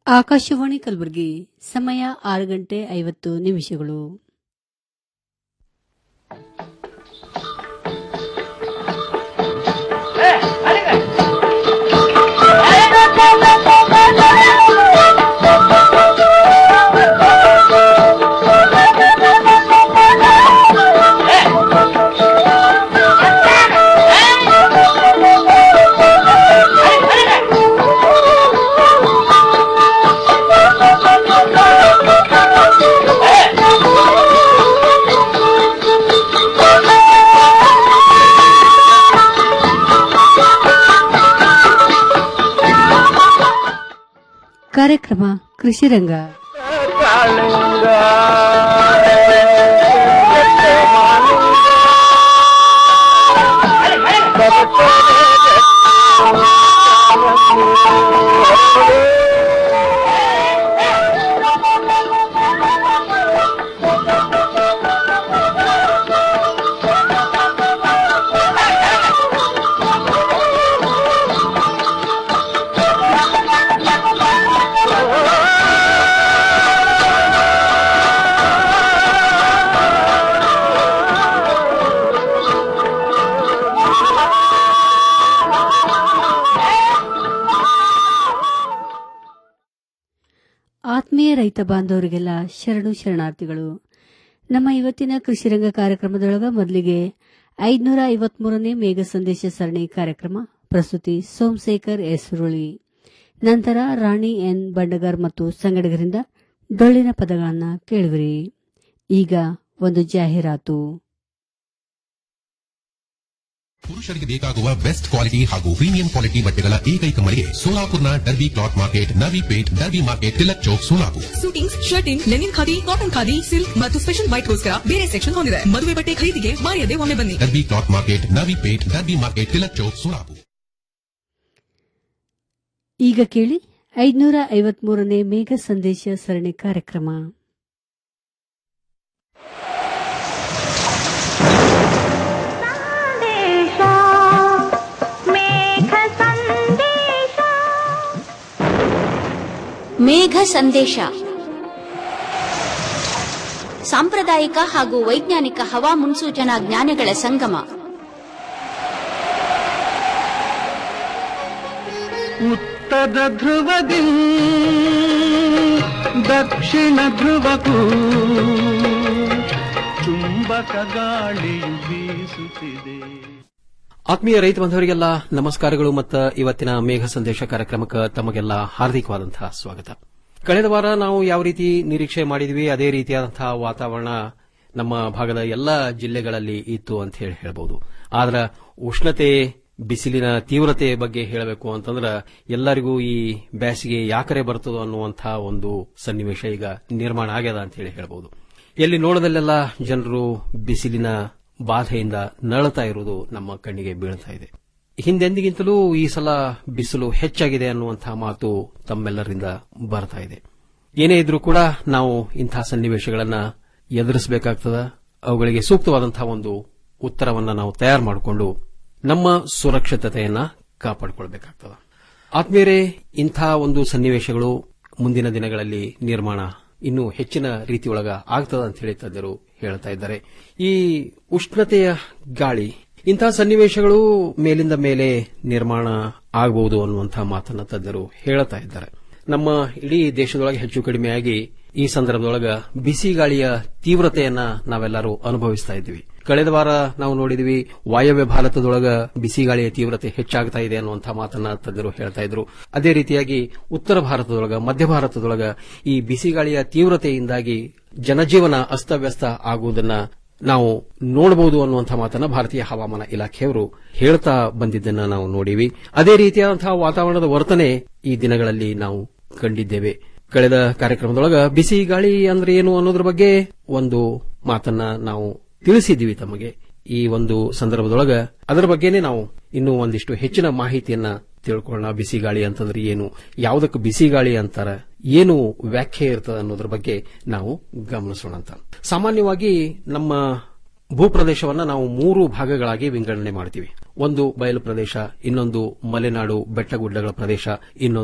ಆಕಾಶವಾಣಿ ಕಲಬುರಗಿ ಸಮಯ ಆರು ಗಂಟೆ ಐವತ್ತು ನಿಮಿಷಗಳು ಕಾರ್ಯಕ್ರಮ ಕೃಷಿ ರಂಗ ಆತ್ಮೀಯ ರೈತ ಬಾಂಧವರಿಗೆಲ್ಲ ಶರಣು ಶರಣಾರ್ಥಿಗಳು ನಮ್ಮ ಇವತ್ತಿನ ಕೃಷಿರಂಗ ಕಾರ್ಯಕ್ರಮದೊಳಗ ಮೊದಲಿಗೆ ಐದುನೂರ ಐವತ್ಮೂರನೇ ಮೇಘ ಸಂದೇಶ ಸರಣಿ ಕಾರ್ಯಕ್ರಮ ಪ್ರಸ್ತುತಿ ಸೋಮಶೇಖರ್ ಎಸ್ ಹುರುಳಿ ನಂತರ ರಾಣಿ ಎನ್ ಬಂಡಗಾರ್ ಮತ್ತು ಸಂಗಡಿಗರಿಂದ ಡೊಳ್ಳಿನ ಪದಗಳನ್ನು ಕೇಳುವಿರಿ ಈಗ ಒಂದು ಜಾಹೀರಾತು ಪುರುಷರಿಗೆ ಬೇಕಾಗುವ ಬೆಸ್ಟ್ ಕ್ವಾಲಿಟಿ ಹಾಗೂ ಪ್ರೀಮಿಯಂ ಕ್ವಾಲಿಟಿ ಬಟ್ಟೆಗಳ ಏಕೈಕ ಮಳಿಗೆ ಸೋಲಾಪುರ್ನ Derby cloth market Navi Peth Derby market Tilak Chowk Solapur suitings shirting linen khadi cotton khadi silk ಮತ್ತು ಸ್ಪೆಷಲ್ ವೈಟ್ಗೋಸ್ಕರ ಬೇರೆ ಸೆಕ್ಷನ್ ಹೊಂದಿದೆ ಮದುವೆ ಬಟ್ಟೆ ಖರೀದಿಗೆ ಮಾಯದೆ ಒಮ್ಮೆ ಬನ್ನಿ Derby cloth market Navi Peth Derby market Tilak Chowk Solapur ಈಗ ಕೇಳಿ ಐದುನೂರ ಐವತ್ಮೂರನೇ ಮೇಘ ಸಂದೇಶ ಸರಣಿ ಕಾರ್ಯಕ್ರಮ ಸಂದೇಶ ಮೇಘ ಸಂದೇಶ ಮೇಘ ಸಂದೇಶ ಸಾಂಪ್ರದಾಯಿಕ ಹಾಗೂ ವೈಜ್ಞಾನಿಕ ಹವಾ ಮುನ್ಸೂಚನಾ ಜ್ಞಾನಗಳ ಸಂಗಮ ಉತ್ತರ ಧ್ರುವದಿ ದಕ್ಷಿಣ ಧ್ರುವಕ್ಕೂ ಚುಂಬಕ ಗಾಳಿಯು ಬೀಸುತ್ತಿದೆ ಆತ್ಮೀಯ ರೈತ ಬಾಂಧವರಿಗೆಲ್ಲ ನಮಸ್ಕಾರಗಳು ಮತ್ತು ಇವತ್ತಿನ ಮೇಘ ಸಂದೇಶ ಕಾರ್ಯಕ್ರಮಕ್ಕೆ ತಮಗೆಲ್ಲ ಹಾರ್ದಿಕವಾದಂತಹ ಸ್ವಾಗತ ಕಳೆದ ವಾರ ನಾವು ಯಾವ ರೀತಿ ನಿರೀಕ್ಷೆ ಮಾಡಿದ್ವಿ ಅದೇ ರೀತಿಯಾದಂತಹ ವಾತಾವರಣ ನಮ್ಮ ಭಾಗದ ಎಲ್ಲ ಜಿಲ್ಲೆಗಳಲ್ಲಿ ಇತ್ತು ಅಂತ ಹೇಳಿ ಹೇಳಬಹುದು ಆದ್ರೆ ಉಷ್ಣತೆ ಬಿಸಿಲಿನ ತೀವ್ರತೆ ಬಗ್ಗೆ ಹೇಳಬೇಕು ಅಂತಂದ್ರೆ ಎಲ್ಲರಿಗೂ ಈ ಬೇಸಿಗೆ ಯಾಕರೆ ಬರ್ತದೋ ಅನ್ನುವಂತಹ ಒಂದು ಸನ್ನಿವೇಶ ಈಗ ನಿರ್ಮಾಣ ಆಗ್ಯದ ಅಂತ ಹೇಳಿ ಹೇಳಬಹುದು ಎಲ್ಲಿ ನೋಡದಲ್ಲೆಲ್ಲ ಜನರು ಬಿಸಿಲಿನ ಬಾಧೆಯಿಂದ ನರಳುತ್ತಾ ಇರುವುದು ನಮ್ಮ ಕಣ್ಣಿಗೆ ಬೀಳ್ತಾ ಇದೆ ಹಿಂದೆಂದಿಗಿಂತಲೂ ಈ ಸಲ ಬಿಸಿಲು ಹೆಚ್ಚಾಗಿದೆ ಅನ್ನುವಂತಹ ಮಾತು ತಮ್ಮೆಲ್ಲರಿಂದ ಬರ್ತಾ ಇದೆ ಏನೇ ಇದ್ರೂ ಕೂಡ ನಾವು ಇಂತಹ ಸನ್ನಿವೇಶಗಳನ್ನ ಎದುರಿಸಬೇಕಾಗ್ತದ ಅವುಗಳಿಗೆ ಸೂಕ್ತವಾದಂತಹ ಒಂದು ಉತ್ತರವನ್ನ ನಾವು ತಯಾರು ಮಾಡಿಕೊಂಡು ನಮ್ಮ ಸುರಕ್ಷಿತತೆಯನ್ನ ಕಾಪಾಡಿಕೊಳ್ಬೇಕಾಗ್ತದ ಆತ್ಮೀಯರೇ ಇಂಥ ಒಂದು ಸನ್ನಿವೇಶಗಳು ಮುಂದಿನ ದಿನಗಳಲ್ಲಿ ನಿರ್ಮಾಣ ಇನ್ನೂ ಹೆಚ್ಚಿನ ರೀತಿಯೊಳಗ ಆಗ್ತದ ಅಂತ ಹೇಳಿ ತಜ್ಞರು ಹೇಳ್ತಾ ಇದ್ದಾರೆ ಈ ಉಷ್ಣತೆಯ ಗಾಳಿ ಇಂತಹ ಸನ್ನಿವೇಶಗಳು ಮೇಲಿಂದ ಮೇಲೆ ನಿರ್ಮಾಣ ಆಗಬಹುದು ಅನ್ನುವಂತಹ ಮಾತನ್ನ ತಜ್ಞರು ಹೇಳ್ತಾ ಇದ್ದಾರೆ ನಮ್ಮ ಇಡೀ ದೇಶದೊಳಗೆ ಹೆಚ್ಚು ಕಡಿಮೆಯಾಗಿ ಈ ಸಂದರ್ಭದೊಳಗ ಬಿಸಿ ಗಾಳಿಯ ತೀವ್ರತೆಯನ್ನ ನಾವೆಲ್ಲರೂ ಅನುಭವಿಸ್ತಾ ಇದ್ವಿ ಕಳೆದ ವಾರ ನಾವು ನೋಡಿದ್ವಿ ವಾಯವ್ಯ ಭಾರತದೊಳಗ ಬಿಸಿ ಗಾಳಿಯ ತೀವ್ರತೆ ಹೆಚ್ಚಾಗ್ತಾ ಇದೆ ಅನ್ನುವಂತಹ ಮಾತನ್ನ ತಜ್ಞರು ಹೇಳ್ತಾ ಇದ್ರು ಅದೇ ರೀತಿಯಾಗಿ ಉತ್ತರ ಭಾರತದೊಳಗ ಮಧ್ಯ ಭಾರತದೊಳಗ ಈ ಬಿಸಿ ಗಾಳಿಯ ತೀವ್ರತೆಯಿಂದಾಗಿ ಜನಜೀವನ ಅಸ್ತವ್ಯಸ್ತ ಆಗುವುದನ್ನ ನಾವು ನೋಡಬಹುದು ಅನ್ನುವಂತಹ ಮಾತನ್ನ ಭಾರತೀಯ ಹವಾಮಾನ ಇಲಾಖೆಯವರು ಹೇಳ್ತಾ ಬಂದಿದ್ದನ್ನ ನಾವು ನೋಡಿವಿ ಅದೇ ರೀತಿಯಾದಂತಹ ವಾತಾವರಣದ ವರ್ತನೆ ಈ ದಿನಗಳಲ್ಲಿ ನಾವು ಕಂಡಿದ್ದೇವೆ ಕಳೆದ ಕಾರ್ಯಕ್ರಮದೊಳಗ ಬಿಸಿ ಗಾಳಿ ಅಂದ್ರೆ ಏನು ಅನ್ನೋದ್ರ ಬಗ್ಗೆ ಒಂದು ಮಾತನ್ನ ನಾವು ತಿಳಿಸಿದ್ದೀವಿ ತಮಗೆ ಈ ಒಂದು ಸಂದರ್ಭದೊಳಗ ಅದರ ಬಗ್ಗೆನೇ ನಾವು ಇನ್ನೂ ಒಂದಿಷ್ಟು ಹೆಚ್ಚಿನ ಮಾಹಿತಿಯನ್ನ ತಿಳ್ಕೊಳ್ಳೋಣ ಬಿಸಿ ಗಾಳಿ ಅಂತಂದ್ರೆ ಏನು ಯಾವುದಕ್ಕೆ ಬಿಸಿ ಗಾಳಿ ಅಂತಾರ ಏನು ವ್ಯಾಖ್ಯೆ ಇರ್ತದೆ ಅನ್ನೋದ್ರ ಬಗ್ಗೆ ನಾವು ಗಮನಿಸೋಣ ಅಂತ ಸಾಮಾನ್ಯವಾಗಿ ನಮ್ಮ ಭೂಪ್ರದೇಶವನ್ನ ನಾವು ಮೂರು ಭಾಗಗಳಾಗಿ ವಿಂಗಡಣೆ ಮಾಡ್ತೀವಿ ಒಂದು ಬಯಲು ಪ್ರದೇಶ ಇನ್ನೊಂದು ಮಲೆನಾಡು ಬೆಟ್ಟಗುಡ್ಡಗಳ ಪ್ರದೇಶ ಇನ್ನೊಂದು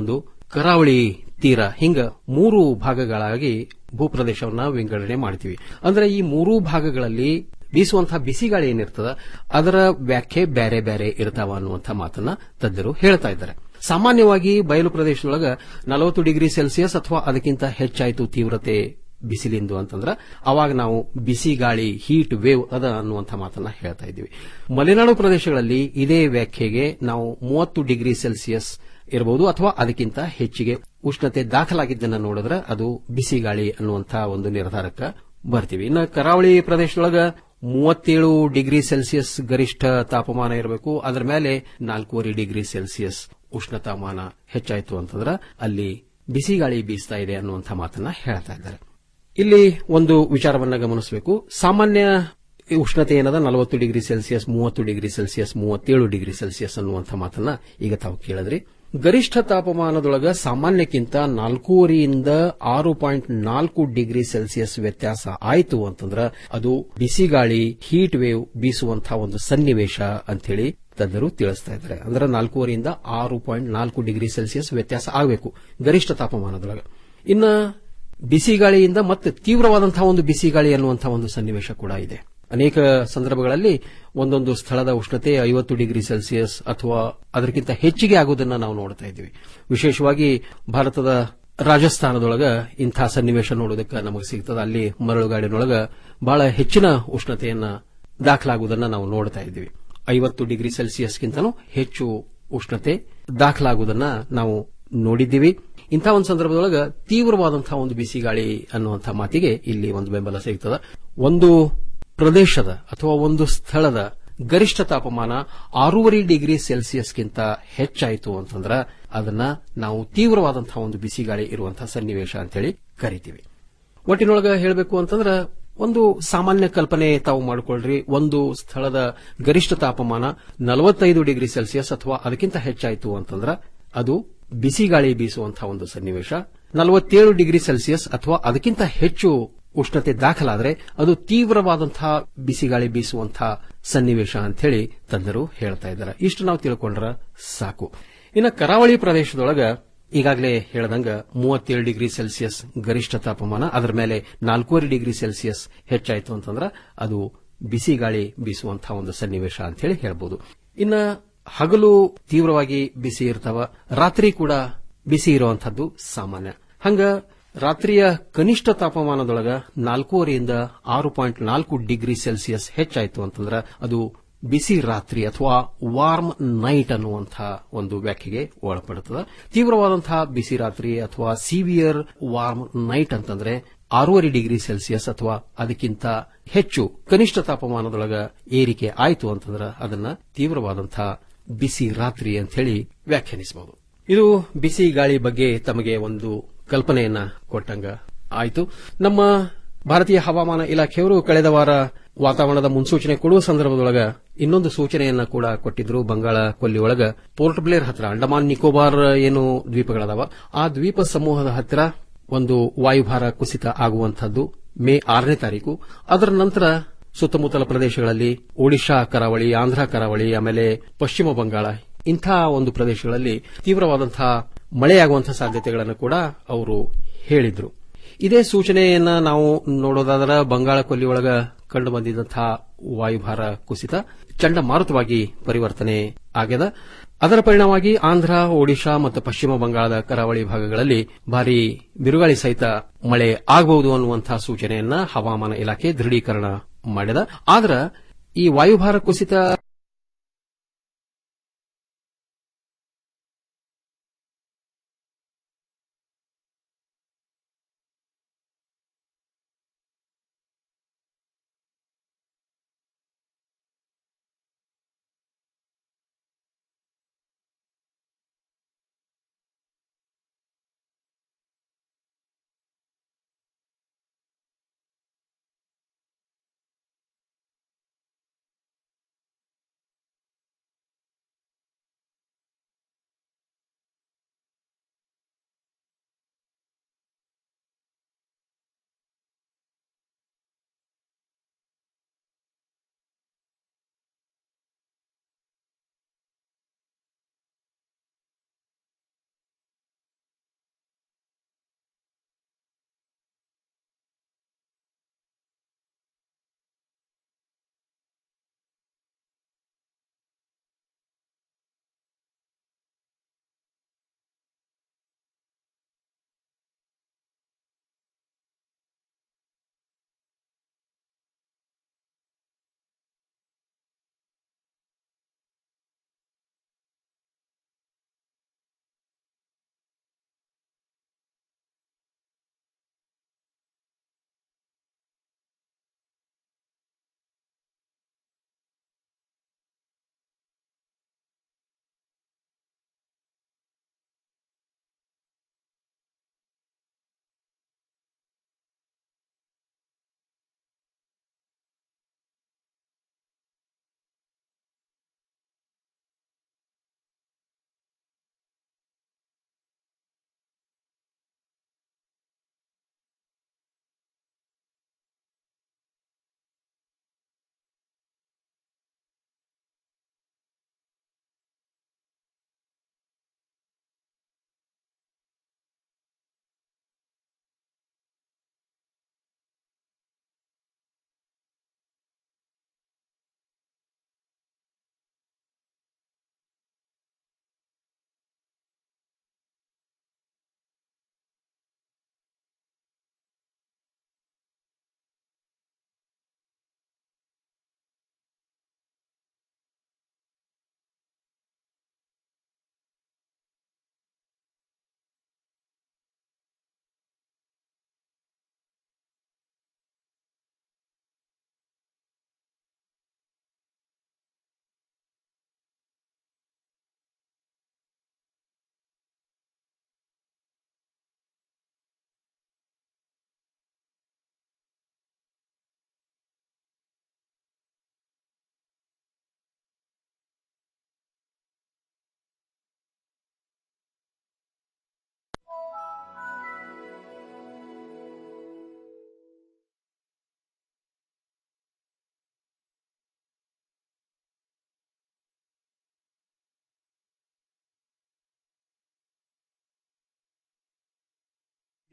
ಕರಾವಳಿ ತೀರ ಹಿಂಗ ಮೂರು ಭಾಗಗಳಾಗಿ ಭೂಪ್ರದೇಶವನ್ನ ವಿಂಗಡಣೆ ಮಾಡ್ತೀವಿ ಅಂದ್ರೆ ಈ ಮೂರೂ ಭಾಗಗಳಲ್ಲಿ ಬೀಸುವಂತಹ ಬಿಸಿಗಾಳಿ ಏನಿರ್ತದ ಅದರ ವ್ಯಾಖ್ಯೆ ಬೇರೆ ಬೇರೆ ಇರ್ತಾವ ಅನ್ನುವಂಥ ಮಾತನ್ನ ತಜ್ಞರು ಹೇಳ್ತಾ ಇದ್ದಾರೆ ಸಾಮಾನ್ಯವಾಗಿ ಬಯಲು ಪ್ರದೇಶದೊಳಗ ನಲವತ್ತು ಡಿಗ್ರಿ ಸೆಲ್ಸಿಯಸ್ ಅಥವಾ ಅದಕ್ಕಿಂತ ಹೆಚ್ಚಾಯಿತು ತೀವ್ರತೆ ಬಿಸಿಲಿಂದು ಅಂತಂದ್ರ ಅವಾಗ ನಾವು ಬಿಸಿ ಗಾಳಿ ಹೀಟ್ ವೇವ್ ಅದ ಅನ್ನುವಂಥ ಮಾತನ್ನ ಹೇಳ್ತಾ ಇದ್ದೀವಿ ಮಲೆನಾಡು ಪ್ರದೇಶಗಳಲ್ಲಿ ಇದೇ ವ್ಯಾಖ್ಯೆಗೆ ನಾವು ಮೂವತ್ತು ಡಿಗ್ರಿ ಸೆಲ್ಸಿಯಸ್ ಇರಬಹುದು ಅಥವಾ ಅದಕ್ಕಿಂತ ಹೆಚ್ಚಿಗೆ ಉಷ್ಣತೆ ದಾಖಲಾಗಿದ್ದನ್ನ ನೋಡಿದ್ರೆ ಅದು ಬಿಸಿ ಗಾಳಿ ಅನ್ನುವಂಥ ಒಂದು ನಿರ್ಧಾರಕ್ಕೆ ಬರ್ತೀವಿ ಇನ್ನು ಕರಾವಳಿ ಪ್ರದೇಶದೊಳಗ ಮೂವತ್ತೇಳು ಡಿಗ್ರಿ ಸೆಲ್ಸಿಯಸ್ ಗರಿಷ್ಠ ತಾಪಮಾನ ಇರಬೇಕು ಅದರ ಮೇಲೆ ನಾಲ್ಕೂವರೆ ಡಿಗ್ರಿ ಸೆಲ್ಸಿಯಸ್ ಉಷ್ಣತಾಮಾನ ಹೆಚ್ಚಾಯಿತು ಅಂತಂದ್ರೆ ಅಲ್ಲಿ ಬಿಸಿ ಗಾಳಿ ಬೀಸ್ತಾ ಇದೆ ಅನ್ನುವಂಥ ಮಾತನ್ನ ಹೇಳ್ತಾ ಇದ್ದಾರೆ ಇಲ್ಲಿ ಒಂದು ವಿಚಾರವನ್ನ ಗಮನಿಸಬೇಕು ಸಾಮಾನ್ಯ ಉಷ್ಣತೆ ಏನದ ನಲವತ್ತು ಡಿಗ್ರಿ ಸೆಲ್ಸಿಯಸ್ ಮೂವತ್ತು ಡಿಗ್ರಿ ಸೆಲ್ಸಿಯಸ್ ಮೂವತ್ತೇಳು ಡಿಗ್ರಿ ಸೆಲ್ಸಿಯಸ್ ಅನ್ನುವಂಥ ಮಾತನ್ನ ಈಗ ತಾವು ಕೇಳಿದ್ರಿ ಗರಿಷ್ಠ ತಾಪಮಾನದೊಳಗ ಸಾಮಾನ್ಯಕ್ಕಿಂತ ನಾಲ್ಕೂವರೆಯಿಂದ ಆರು ಪಾಯಿಂಟ್ ನಾಲ್ಕು ಡಿಗ್ರಿ ಸೆಲ್ಸಿಯಸ್ ವ್ಯತ್ಯಾಸ ಆಯಿತು ಅಂತಂದ್ರ ಅದು ಬಿಸಿಗಾಳಿ ಹೀಟ್ ವೇವ್ ಬೀಸುವಂತಹ ಒಂದು ಸನ್ನಿವೇಶ ಅಂತೇಳಿ ತಜ್ಞರು ತಿಳಿಸ್ತಾ ಇದ್ದಾರೆ ಅಂದ್ರೆ ನಾಲ್ಕೂವರೆಯಿಂದ ಆರು ಪಾಯಿಂಟ್ ನಾಲ್ಕು ಡಿಗ್ರಿ ಸೆಲ್ಸಿಯಸ್ ವ್ಯತ್ಯಾಸ ಆಗಬೇಕು ಗರಿಷ್ಠ ತಾಪಮಾನದೊಳಗ ಇನ್ನ ಬಿಸಿಗಾಳಿಯಿಂದ ಮತ್ತೆ ತೀವ್ರವಾದಂತಹ ಒಂದು ಬಿಸಿಗಾಳಿ ಅನ್ನುವಂತಹ ಒಂದು ಸನ್ನಿವೇಶ ಕೂಡ ಇದೆ ಅನೇಕ ಸಂದರ್ಭಗಳಲ್ಲಿ ಒಂದೊಂದು ಸ್ಥಳದ ಉಷ್ಣತೆ ಐವತ್ತು ಡಿಗ್ರಿ ಸೆಲ್ಸಿಯಸ್ ಅಥವಾ ಅದಕ್ಕಿಂತ ಹೆಚ್ಚಿಗೆ ಆಗುವುದನ್ನು ನಾವು ನೋಡ್ತಾ ಇದ್ದೀವಿ ವಿಶೇಷವಾಗಿ ಭಾರತದ ರಾಜಸ್ಥಾನದೊಳಗ ಇಂಥ ಸನ್ನಿವೇಶ ನೋಡೋದಕ್ಕೆ ನಮಗೆ ಸಿಗ್ತದೆ ಅಲ್ಲಿ ಮರಳುಗಾಡಿನೊಳಗ ಬಹಳ ಹೆಚ್ಚಿನ ಉಷ್ಣತೆಯನ್ನ ದಾಖಲಾಗುವುದನ್ನು ನಾವು ನೋಡ್ತಾ ಇದ್ದೀವಿ ಐವತ್ತು ಡಿಗ್ರಿ ಸೆಲ್ಸಿಯಸ್ಗಿಂತಲೂ ಹೆಚ್ಚು ಉಷ್ಣತೆ ದಾಖಲಾಗುವುದನ್ನ ನಾವು ನೋಡಿದ್ದೀವಿ ಇಂಥ ಒಂದು ಸಂದರ್ಭದೊಳಗ ತೀವ್ರವಾದಂತಹ ಒಂದು ಬಿಸಿಗಾಳಿ ಅನ್ನುವಂಥ ಮಾತಿಗೆ ಇಲ್ಲಿ ಒಂದು ಬೆಂಬಲ ಸಿಗ್ತದೆ ಒಂದು ಪ್ರದೇಶದ ಅಥವಾ ಒಂದು ಸ್ಥಳದ ಗರಿಷ್ಠ ತಾಪಮಾನ ಆರೂವರೆ ಡಿಗ್ರಿ ಸೆಲ್ಸಿಯಸ್ಗಿಂತ ಹೆಚ್ಚಾಯಿತು ಅಂತಂದ್ರೆ ಅದನ್ನ ನಾವು ತೀವ್ರವಾದಂತಹ ಒಂದು ಬಿಸಿಗಾಳಿ ಇರುವಂತಹ ಸನ್ನಿವೇಶ ಅಂತೇಳಿ ಕರಿತೀವಿ ಒಟ್ಟಿನೊಳಗ ಹೇಳಬೇಕು ಅಂತಂದ್ರೆ ಒಂದು ಸಾಮಾನ್ಯ ಕಲ್ಪನೆ ತಾವು ಮಾಡಿಕೊಳ್ಳ್ರಿ ಒಂದು ಸ್ಥಳದ ಗರಿಷ್ಠ ತಾಪಮಾನ ನಲವತ್ತೈದು ಡಿಗ್ರಿ ಸೆಲ್ಸಿಯಸ್ ಅಥವಾ ಅದಕ್ಕಿಂತ ಹೆಚ್ಚಾಯಿತು ಅಂತಂದ್ರೆ ಅದು ಬಿಸಿಗಾಳಿ ಬೀಸುವಂತಹ ಒಂದು ಸನ್ನಿವೇಶ ನಲವತ್ತೇಳು ಡಿಗ್ರಿ ಸೆಲ್ಸಿಯಸ್ ಅಥವಾ ಅದಕ್ಕಿಂತ ಹೆಚ್ಚು ಉಷ್ಣತೆ ದಾಖಲಾದರೆ ಅದು ತೀವ್ರವಾದಂತಹ ಬಿಸಿಗಾಳಿ ಬೀಸುವಂತಹ ಸನ್ನಿವೇಶ ಅಂತ ಹೇಳಿ ತಜ್ಞರು ಹೇಳ್ತಾ ಇದ್ದಾರೆ ಇಷ್ಟು ನಾವು ತಿಳ್ಕೊಂಡ್ರ ಸಾಕು ಇನ್ನು ಕರಾವಳಿ ಪ್ರದೇಶದೊಳಗ ಈಗಾಗಲೇ ಹೇಳದಂಗ ಮೂವತ್ತೇಳು ಡಿಗ್ರಿ ಸೆಲ್ಸಿಯಸ್ ಗರಿಷ್ಠ ತಾಪಮಾನ ಅದರ ಮೇಲೆ ನಾಲ್ಕೂವರೆ ಡಿಗ್ರಿ ಸೆಲ್ಸಿಯಸ್ ಹೆಚ್ಚಾಯಿತು ಅಂತಂದ್ರೆ ಅದು ಬಿಸಿ ಗಾಳಿ ಬೀಸುವಂತಹ ಒಂದು ಸನ್ನಿವೇಶ ಅಂತ ಹೇಳಿ ಹೇಳ್ಬೋದು ಇನ್ನ ಹಗಲು ತೀವ್ರವಾಗಿ ಬಿಸಿ ಇರ್ತಾವ ರಾತ್ರಿ ಕೂಡ ಬಿಸಿ ಇರುವಂತಹದ್ದು ಸಾಮಾನ್ಯ ಹಂಗ ರಾತ್ರಿಯ ಕನಿಷ್ಠ ತಾಪಮಾನದೊಳಗ ನಾಲ್ಕೂವರೆಯಿಂದ ಆರು ಪಾಯಿಂಟ್ ನಾಲ್ಕು ಡಿಗ್ರಿ ಸೆಲ್ಸಿಯಸ್ ಹೆಚ್ಚಾಯಿತು ಅಂತಂದ್ರೆ ಅದು ಬಿಸಿ ರಾತ್ರಿ ಅಥವಾ ವಾರ್ಮ್ ನೈಟ್ ಅನ್ನುವಂತಹ ಒಂದು ವ್ಯಾಖ್ಯೆಗೆ ಒಳಪಡುತ್ತದೆ ತೀವ್ರವಾದಂತಹ ಬಿಸಿ ರಾತ್ರಿ ಅಥವಾ ಸಿವಿಯರ್ ವಾರ್ಮ್ ನೈಟ್ ಅಂತಂದ್ರೆ ಆರೂವರೆ ಡಿಗ್ರಿ ಸೆಲ್ಸಿಯಸ್ ಅಥವಾ ಅದಕ್ಕಿಂತ ಹೆಚ್ಚು ಕನಿಷ್ಠ ತಾಪಮಾನದೊಳಗ ಏರಿಕೆ ಆಯಿತು ಅಂತಂದ್ರೆ ಅದನ್ನ ತೀವ್ರವಾದಂತಹ ಬಿಸಿ ರಾತ್ರಿ ಅಂತ ಹೇಳಿ ವ್ಯಾಖ್ಯಾನಿಸಬಹುದು ಇದು ಬಿಸಿ ಗಾಳಿ ಬಗ್ಗೆ ತಮಗೆ ಒಂದು ಕಲ್ಪನೆಯನ್ನ ಕೊಟ್ಟಂಗ ಆಯಿತು ನಮ್ಮ ಭಾರತೀಯ ಹವಾಮಾನ ಇಲಾಖೆಯವರು ಕಳೆದ ವಾರ ವಾತಾವರಣದ ಮುನ್ಸೂಚನೆ ಕೊಡುವ ಸಂದರ್ಭದೊಳಗ ಇನ್ನೊಂದು ಸೂಚನೆಯನ್ನ ಕೂಡ ಕೊಟ್ಟಿದ್ರು ಬಂಗಾಳ ಕೊಲ್ಲಿ ಒಳಗ ಪೋರ್ಟ್ ಬ್ಲೇರ್ ಹತ್ರ ಅಂಡಮಾನ್ ನಿಕೋಬಾರ್ ಏನು ದ್ವೀಪಗಳದಾವ ಆ ದ್ವೀಪ ಸಮೂಹದ ಹತ್ತಿರ ಒಂದು ವಾಯುಭಾರ ಕುಸಿತ ಆಗುವಂತಹದ್ದು ಮೇ ಆರನೇ ತಾರೀಕು ಅದರ ನಂತರ ಸುತ್ತಮುತ್ತಲ ಪ್ರದೇಶಗಳಲ್ಲಿ ಒಡಿಶಾ ಕರಾವಳಿ ಆಂಧ್ರ ಕರಾವಳಿ ಆಮೇಲೆ ಪಶ್ಚಿಮ ಬಂಗಾಳ ಇಂಥ ಒಂದು ಪ್ರದೇಶಗಳಲ್ಲಿ ತೀವ್ರವಾದಂತಹ ಮಳೆಯಾಗುವಂತಹ ಸಾಧ್ಯತೆಗಳನ್ನು ಕೂಡ ಅವರು ಹೇಳಿದ್ರು ಇದೇ ಸೂಚನೆಯನ್ನ ನಾವು ನೋಡೋದಾದ್ರೆ ಬಂಗಾಳ ಕೊಲ್ಲಿಯೊಳಗ ಕಂಡು ಬಂದಿದ್ದಂತಹ ವಾಯುಭಾರ ಕುಸಿತ ಚಂಡಮಾರುತವಾಗಿ ಪರಿವರ್ತನೆ ಆಗ್ಯದ ಅದರ ಪರಿಣಾಮವಾಗಿ ಆಂಧ್ರ ಒಡಿಶಾ ಮತ್ತು ಪಶ್ಚಿಮ ಬಂಗಾಳದ ಕರಾವಳಿ ಭಾಗಗಳಲ್ಲಿ ಭಾರಿ ಬಿರುಗಾಳಿ ಸಹಿತ ಮಳೆ ಆಗಬಹುದು ಅನ್ನುವಂತಹ ಸೂಚನೆಯನ್ನ ಹವಾಮಾನ ಇಲಾಖೆ ದೃಢೀಕರಣ ಮಾಡಿದ ಆದ್ರೆ ಈ ವಾಯುಭಾರ ಕುಸಿತ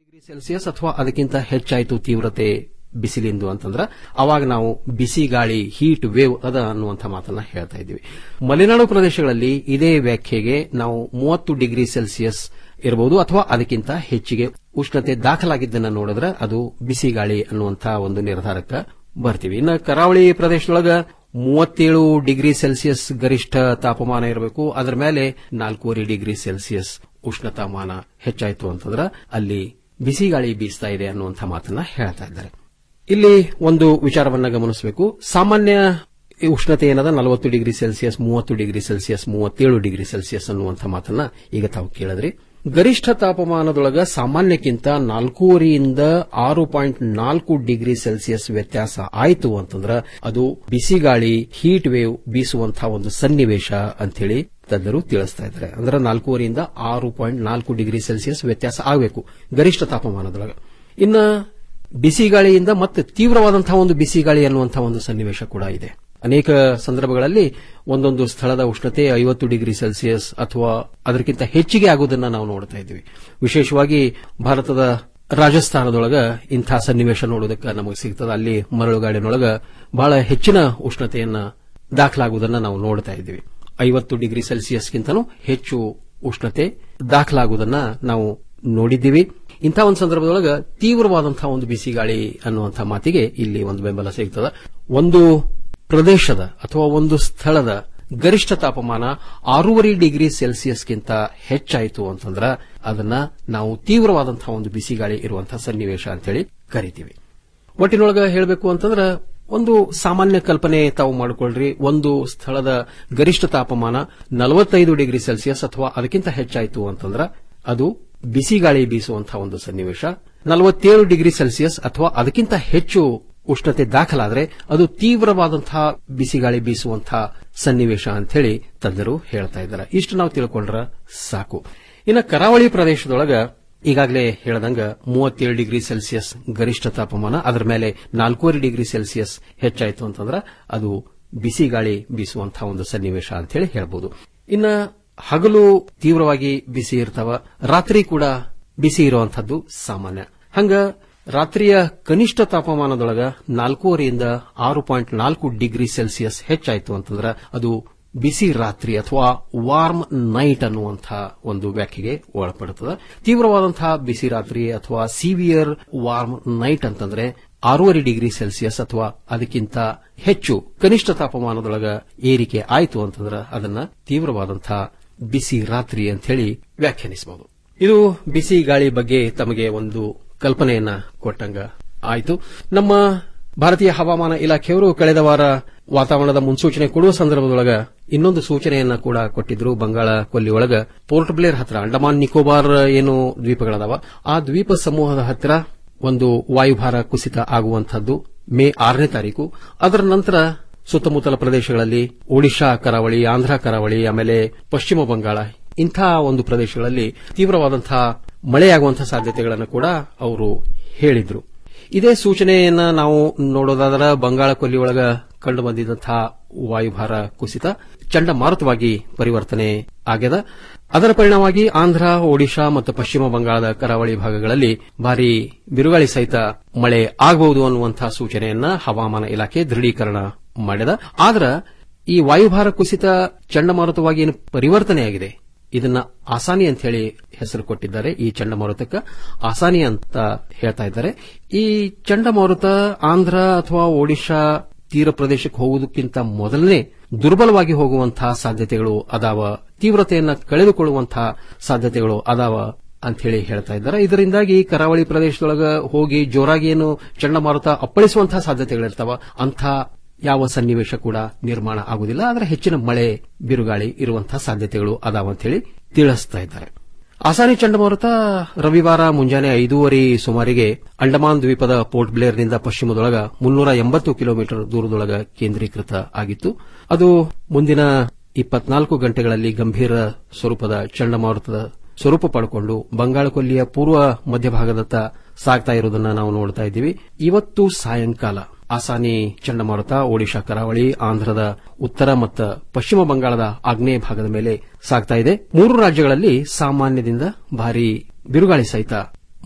ಡಿಗ್ರಿ ಸೆಲ್ಸಿಯಸ್ ಅಥವಾ ಅದಕ್ಕಿಂತ ಹೆಚ್ಚಾಯಿತು ತೀವ್ರತೆ ಬಿಸಿಲಿಂದು ಅಂತಂದ್ರ ಅವಾಗ ನಾವು ಬಿಸಿ ಗಾಳಿ ಹೀಟ್ ವೇವ್ ಅದ ಅನ್ನುವಂಥ ಮಾತನ್ನ ಹೇಳ್ತಾ ಇದ್ದೀವಿ ಮಲೆನಾಡು ಪ್ರದೇಶಗಳಲ್ಲಿ ಇದೇ ವ್ಯಾಖ್ಯೆಗೆ ನಾವು ಮೂವತ್ತು ಡಿಗ್ರಿ ಸೆಲ್ಸಿಯಸ್ ಇರಬಹುದು ಅಥವಾ ಅದಕ್ಕಿಂತ ಹೆಚ್ಚಿಗೆ ಉಷ್ಣತೆ ದಾಖಲಾಗಿದ್ದನ್ನ ನೋಡಿದ್ರೆ ಅದು ಬಿಸಿ ಗಾಳಿ ಅನ್ನುವಂಥ ಒಂದು ನಿರ್ಧಾರಕ್ಕೆ ಬರ್ತೀವಿ ಇನ್ನು ಕರಾವಳಿ ಪ್ರದೇಶದೊಳಗ ಮೂವತ್ತೇಳು ಡಿಗ್ರಿ ಸೆಲ್ಸಿಯಸ್ ಗರಿಷ್ಠ ತಾಪಮಾನ ಇರಬೇಕು ಅದರ ಮೇಲೆ ನಾಲ್ಕೂವರೆ ಡಿಗ್ರಿ ಸೆಲ್ಸಿಯಸ್ ಉಷ್ಣತಾಮಾನ ಹೆಚ್ಚಾಯಿತು ಅಂತಂದ್ರೆ ಅಲ್ಲಿ ಬಿಸಿ ಗಾಳಿ ಬೀಸ್ತಾ ಇದೆ ಅನ್ನುವಂಥ ಮಾತನ್ನ ಹೇಳ್ತಾ ಇದ್ದಾರೆ ಇಲ್ಲಿ ಒಂದು ವಿಚಾರವನ್ನ ಗಮನಿಸಬೇಕು ಸಾಮಾನ್ಯ ಈ ಉಷ್ಣತೆ ಏನದ ನಲವತ್ತು ಡಿಗ್ರಿ ಸೆಲ್ಸಿಯಸ್ ಮೂವತ್ತು ಡಿಗ್ರಿ ಸೆಲ್ಸಿಯಸ್ ಮೂವತ್ತೇಳು ಡಿಗ್ರಿ ಸೆಲ್ಸಿಯಸ್ ಅನ್ನುವಂಥ ಮಾತನ್ನ ಈಗ ತಾವು ಕೇಳಿದ್ರಿ ಗರಿಷ್ಠ ತಾಪಮಾನದೊಳಗ ಸಾಮಾನ್ಯಕ್ಕಿಂತ ನಾಲ್ಕೂವರೆಯಿಂದ ಆರು ಪಾಯಿಂಟ್ ನಾಲ್ಕು ಡಿಗ್ರಿ ಸೆಲ್ಸಿಯಸ್ ವ್ಯತ್ಯಾಸ ಆಯಿತು ಅಂತಂದ್ರ ಅದು ಬಿಸಿ ಗಾಳಿ ಹೀಟ್ ವೇವ್ ಬೀಸುವಂತಹ ಒಂದು ಸನ್ನಿವೇಶ ಅಂತೇಳಿ ತಜ್ಞರು ತಿಳಿಸ್ತಾ ಇದ್ದಾರೆ ಅಂದ್ರೆ ನಾಲ್ಕೂವರೆಯಿಂದ ಆರು ಪಾಯಿಂಟ್ ನಾಲ್ಕು ಡಿಗ್ರಿ ಸೆಲ್ಸಿಯಸ್ ವ್ಯತ್ಯಾಸ ಆಗಬೇಕು ಗರಿಷ್ಠ ತಾಪಮಾನದೊಳಗ ಇನ್ನ ಬಿಸಿ ಗಾಳಿಯಿಂದ ಮತ್ತೆ ತೀವ್ರವಾದಂತಹ ಒಂದು ಬಿಸಿ ಗಾಳಿ ಅನ್ನುವಂತಹ ಒಂದು ಸನ್ನಿವೇಶ ಕೂಡ ಇದೆ ಅನೇಕ ಸಂದರ್ಭಗಳಲ್ಲಿ ಒಂದೊಂದು ಸ್ಥಳದ ಉಷ್ಣತೆ ಐವತ್ತು ಡಿಗ್ರಿ ಸೆಲ್ಸಿಯಸ್ ಅಥವಾ ಅದಕ್ಕಿಂತ ಹೆಚ್ಚಿಗೆ ಆಗುವುದನ್ನು ನಾವು ನೋಡ್ತಾ ಇದ್ದೀವಿ ವಿಶೇಷವಾಗಿ ಭಾರತದ ರಾಜಸ್ಥಾನದೊಳಗ ಇಂಥ ಸನ್ನಿವೇಶ ನೋಡೋದಕ್ಕೆ ನಮಗೆ ಸಿಗ್ತದೆ ಅಲ್ಲಿ ಮರಳುಗಾಡಿನೊಳಗ ಬಹಳ ಹೆಚ್ಚಿನ ಉಷ್ಣತೆಯನ್ನ ದಾಖಲಾಗುವುದನ್ನು ನಾವು ನೋಡ್ತಾ ಇದ್ದೀವಿ ಐವತ್ತು ಡಿಗ್ರಿ ಸೆಲ್ಸಿಯಸ್ಗಿಂತಲೂ ಹೆಚ್ಚು ಉಷ್ಣತೆ ದಾಖಲಾಗುವುದನ್ನ ನಾವು ನೋಡಿದ್ದೀವಿ ಇಂಥ ಒಂದು ಸಂದರ್ಭದೊಳಗ ತೀವ್ರವಾದಂತಹ ಒಂದು ಬಿಸಿ ಗಾಳಿ ಅನ್ನುವಂಥ ಮಾತಿಗೆ ಇಲ್ಲಿ ಒಂದು ಬೆಂಬಲ ಸಿಗ್ತದೆ ಒಂದು ಪ್ರದೇಶದ ಅಥವಾ ಒಂದು ಸ್ಥಳದ ಗರಿಷ್ಠ ತಾಪಮಾನ ಆರೂವರೆ ಡಿಗ್ರಿ ಸೆಲ್ಸಿಯಸ್ಗಿಂತ ಹೆಚ್ಚಾಯಿತು ಅಂತಂದ್ರ ಅದನ್ನ ನಾವು ತೀವ್ರವಾದಂತಹ ಒಂದು ಬಿಸಿ ಗಾಳಿ ಇರುವಂತಹ ಸನ್ನಿವೇಶ ಅಂತೇಳಿ ಕರಿತೀವಿ ಒಟ್ಟಿನೊಳಗ ಹೇಳಬೇಕು ಅಂತಂದ್ರ ಒಂದು ಸಾಮಾನ್ಯ ಕಲ್ಪನೆ ತಾವು ಮಾಡಿಕೊಳ್ಳ್ರಿ ಒಂದು ಸ್ಥಳದ ಗರಿಷ್ಠ ತಾಪಮಾನ ನಲವತ್ತೈದು ಡಿಗ್ರಿ ಸೆಲ್ಸಿಯಸ್ ಅಥವಾ ಅದಕ್ಕಿಂತ ಹೆಚ್ಚಾಯಿತು ಅಂತಂದ್ರ ಅದು ಬಿಸಿ ಗಾಳಿ ಬೀಸುವಂತಹ ಒಂದು ಸನ್ನಿವೇಶ ನಲವತ್ತೇಳು ಡಿಗ್ರಿ ಸೆಲ್ಸಿಯಸ್ ಅಥವಾ ಅದಕ್ಕಿಂತ ಹೆಚ್ಚು ಉಷ್ಣತೆ ದಾಖಲಾದರೆ ಅದು ತೀವ್ರವಾದಂತಹ ಬಿಸಿಗಾಳಿ ಬೀಸುವಂತಹ ಸನ್ನಿವೇಶ ಅಂತ ಹೇಳಿ ತಜ್ಞರು ಹೇಳ್ತಾ ಇದ್ದಾರೆ ಇಷ್ಟು ನಾವು ತಿಳ್ಕೊಂಡ್ರ ಸಾಕು ಇನ್ನು ಕರಾವಳಿ ಪ್ರದೇಶದೊಳಗ ಈಗಾಗಲೇ ಹೇಳದಂಗ ಮೂವತ್ತೇಳು ಡಿಗ್ರಿ ಸೆಲ್ಸಿಯಸ್ ಗರಿಷ್ಠ ತಾಪಮಾನ ಅದರ ಮೇಲೆ ನಾಲ್ಕೂವರೆ ಡಿಗ್ರಿ ಸೆಲ್ಸಿಯಸ್ ಹೆಚ್ಚಾಯಿತು ಅಂತಂದ್ರೆ ಅದು ಬಿಸಿ ಗಾಳಿ ಬೀಸುವಂತಹ ಒಂದು ಸನ್ನಿವೇಶ ಅಂತ ಹೇಳಿ ಹೇಳಬಹುದು ಇನ್ನ ಹಗಲು ತೀವ್ರವಾಗಿ ಬಿಸಿ ಇರ್ತಾವ ರಾತ್ರಿ ಕೂಡ ಬಿಸಿ ಇರುವಂತಹದ್ದು ಸಾಮಾನ್ಯ ಹಂಗ ರಾತ್ರಿಯ ಕನಿಷ್ಠ ತಾಪಮಾನದೊಳಗ ನಾಲ್ಕೂವರೆಯಿಂದ ಆರು ಪಾಯಿಂಟ್ ನಾಲ್ಕು ಡಿಗ್ರಿ ಸೆಲ್ಸಿಯಸ್ ಹೆಚ್ಚಾಯಿತು ಅಂತಂದ್ರೆ ಅದು ಬಿಸಿ ರಾತ್ರಿ ಅಥವಾ ವಾರ್ಮ್ ನೈಟ್ ಅನ್ನುವಂತಹ ಒಂದು ವ್ಯಾಖ್ಯೆಗೆ ಒಳಪಡುತ್ತದೆ ತೀವ್ರವಾದಂತಹ ಬಿಸಿ ರಾತ್ರಿ ಅಥವಾ ಸಿವಿಯರ್ ವಾರ್ಮ್ ನೈಟ್ ಅಂತಂದ್ರೆ ಆರೂವರೆ ಡಿಗ್ರಿ ಸೆಲ್ಸಿಯಸ್ ಅಥವಾ ಅದಕ್ಕಿಂತ ಹೆಚ್ಚು ಕನಿಷ್ಠ ತಾಪಮಾನದೊಳಗ ಏರಿಕೆ ಆಯಿತು ಅಂತಂದ್ರೆ ಅದನ್ನ ತೀವ್ರವಾದಂತಹ ಬಿಸಿ ರಾತ್ರಿ ಅಂತ ಹೇಳಿ ವ್ಯಾಖ್ಯಾನಿಸಬಹುದು ಇದು ಬಿಸಿ ಗಾಳಿ ಬಗ್ಗೆ ತಮಗೆ ಒಂದು ಕಲ್ಪನೆಯನ್ನ ಕೊಟ್ಟಂಗ ಆಯಿತು ನಮ್ಮ ಭಾರತೀಯ ಹವಾಮಾನ ಇಲಾಖೆಯವರು ಕಳೆದ ವಾರ ವಾತಾವರಣದ ಮುನ್ಸೂಚನೆ ಕೊಡುವ ಸಂದರ್ಭದೊಳಗ ಇನ್ನೊಂದು ಸೂಚನೆಯನ್ನ ಕೂಡ ಕೊಟ್ಟಿದ್ರು ಬಂಗಾಳ ಕೊಲ್ಲಿಯೊಳಗ ಪೋರ್ಟ್ ಬ್ಲೇರ್ ಹತ್ರ ಅಂಡಮಾನ್ ನಿಕೋಬಾರ್ ಏನು ದ್ವೀಪಗಳದಾವ ಆ ದ್ವೀಪ ಸಮೂಹದ ಹತ್ತಿರ ಒಂದು ವಾಯುಭಾರ ಕುಸಿತ ಆಗುವಂತಹದ್ದು ಮೇ ಆರನೇ ತಾರೀಕು ಅದರ ನಂತರ ಸುತ್ತಮುತ್ತಲ ಪ್ರದೇಶಗಳಲ್ಲಿ ಒಡಿಶಾ ಕರಾವಳಿ ಆಂಧ್ರ ಕರಾವಳಿ ಆಮೇಲೆ ಪಶ್ಚಿಮ ಬಂಗಾಳ ಇಂಥ ಒಂದು ಪ್ರದೇಶಗಳಲ್ಲಿ ತೀವ್ರವಾದಂತಹ ಮಳೆಯಾಗುವಂತಹ ಸಾಧ್ಯತೆಗಳನ್ನು ಕೂಡ ಅವರು ಹೇಳಿದ್ರು ಇದೇ ಸೂಚನೆಯನ್ನ ನಾವು ನೋಡೋದಾದ್ರ ಬಂಗಾಳ ಕೊಲ್ಲಿಯೊಳಗ ಕಂಡು ಬಂದಿದ್ದಂತಹ ವಾಯುಭಾರ ಕುಸಿತ ಚಂಡಮಾರುತವಾಗಿ ಪರಿವರ್ತನೆ ಆಗ್ಯದ ಅದರ ಪರಿಣಾಮವಾಗಿ ಆಂಧ್ರ ಒಡಿಶಾ ಮತ್ತು ಪಶ್ಚಿಮ ಬಂಗಾಳದ ಕರಾವಳಿ ಭಾಗಗಳಲ್ಲಿ ಭಾರಿ ಬಿರುಗಾಳಿ ಸಹಿತ ಮಳೆ ಆಗಬಹುದು ಅನ್ನುವಂತಹ ಸೂಚನೆಯನ್ನ ಹವಾಮಾನ ಇಲಾಖೆ ದೃಢೀಕರಣ ಮಾಡಿದ ಆದ್ರ ಈ ವಾಯುಭಾರ ಕುಸಿತ ಚಂಡಮಾರುತವಾಗಿ ಏನು ಪರಿವರ್ತನೆಯಾಗಿದೆ ಇದನ್ನ ಆಸಾನಿ ಅಂತ ಹೇಳಿ ಹೆಸರು ಕೊಟ್ಟಿದ್ದಾರೆ ಈ ಚಂಡಮಾರುತಕ್ಕೆ ಆಸಾನಿ ಅಂತ ಹೇಳ್ತಾ ಇದ್ದಾರೆ ಈ ಚಂಡಮಾರುತ ಆಂಧ್ರ ಅಥವಾ ಒಡಿಶಾ ತೀರ ಪ್ರದೇಶಕ್ಕೆ ಹೋಗುವುದಕ್ಕಿಂತ ಮೊದಲನೇ ದುರ್ಬಲವಾಗಿ ಹೋಗುವಂತಹ ಸಾಧ್ಯತೆಗಳು ಅದಾವ ತೀವ್ರತೆಯನ್ನ ಕಳೆದುಕೊಳ್ಳುವಂತಹ ಸಾಧ್ಯತೆಗಳು ಅದಾವ ಅಂತ ಹೇಳಿ ಹೇಳ್ತಾ ಇದ್ದಾರೆ ಇದರಿಂದಾಗಿ ಕರಾವಳಿ ಪ್ರದೇಶದೊಳಗ ಹೋಗಿ ಜೋರಾಗಿ ಏನು ಚಂಡಮಾರುತ ಅಪ್ಪಳಿಸುವಂತಹ ಸಾಧ್ಯತೆಗಳಿರ್ತಾವ ಅಂಥ ಯಾವ ಸನ್ನಿವೇಶ ಕೂಡ ನಿರ್ಮಾಣ ಆಗುವುದಿಲ್ಲ ಆದರೆ ಹೆಚ್ಚಿನ ಮಳೆ ಬಿರುಗಾಳಿ ಇರುವಂತಹ ಸಾಧ್ಯತೆಗಳು ಅದಾವ ಅಂತ ಹೇಳಿ ತಿಳಿಸ್ತಾ ಇದ್ದಾರೆ ಆಸಾನಿ ಚಂಡಮಾರುತ ರವಿವಾರ ಮುಂಜಾನೆ ಐದೂವರೆ ಸುಮಾರಿಗೆ ಅಂಡಮಾನ್ ದ್ವೀಪದ ಪೋರ್ಟ್ ಬ್ಲೇರ್ನಿಂದ ಪಶ್ಚಿಮದೊಳಗ ಮುನ್ನೂರ ಎಂಬತ್ತು ಕಿಲೋಮೀಟರ್ ದೂರದೊಳಗ ಕೇಂದ್ರೀಕೃತ ಆಗಿತ್ತು ಅದು ಮುಂದಿನ ಇಪ್ಪತ್ನಾಲ್ಕು ಗಂಟೆಗಳಲ್ಲಿ ಗಂಭೀರ ಸ್ವರೂಪದ ಚಂಡಮಾರುತದ ಸ್ವರೂಪ ಪಡ್ಕೊಂಡು ಬಂಗಾಳ ಕೊಲ್ಲಿಯ ಪೂರ್ವ ಮಧ್ಯಭಾಗದತ್ತ ಸಾಗ್ತಾ ಇರುವುದನ್ನು ನಾವು ನೋಡ್ತಾ ಇದ್ದೀವಿ ಇವತ್ತು ಸಾಯಂಕಾಲ ಆಸಾನಿ ಚಂಡಮಾರುತ ಒಡಿಶಾ ಕರಾವಳಿ ಆಂಧ್ರದ ಉತ್ತರ ಮತ್ತು ಪಶ್ಚಿಮ ಬಂಗಾಳದ ಆಗ್ನೇಯ ಭಾಗದ ಮೇಲೆ ಸಾಗ್ತಾ ಇದೆ ಮೂರು ರಾಜ್ಯಗಳಲ್ಲಿ ಸಾಮಾನ್ಯದಿಂದ ಭಾರಿ ಬಿರುಗಾಳಿ ಸಹಿತ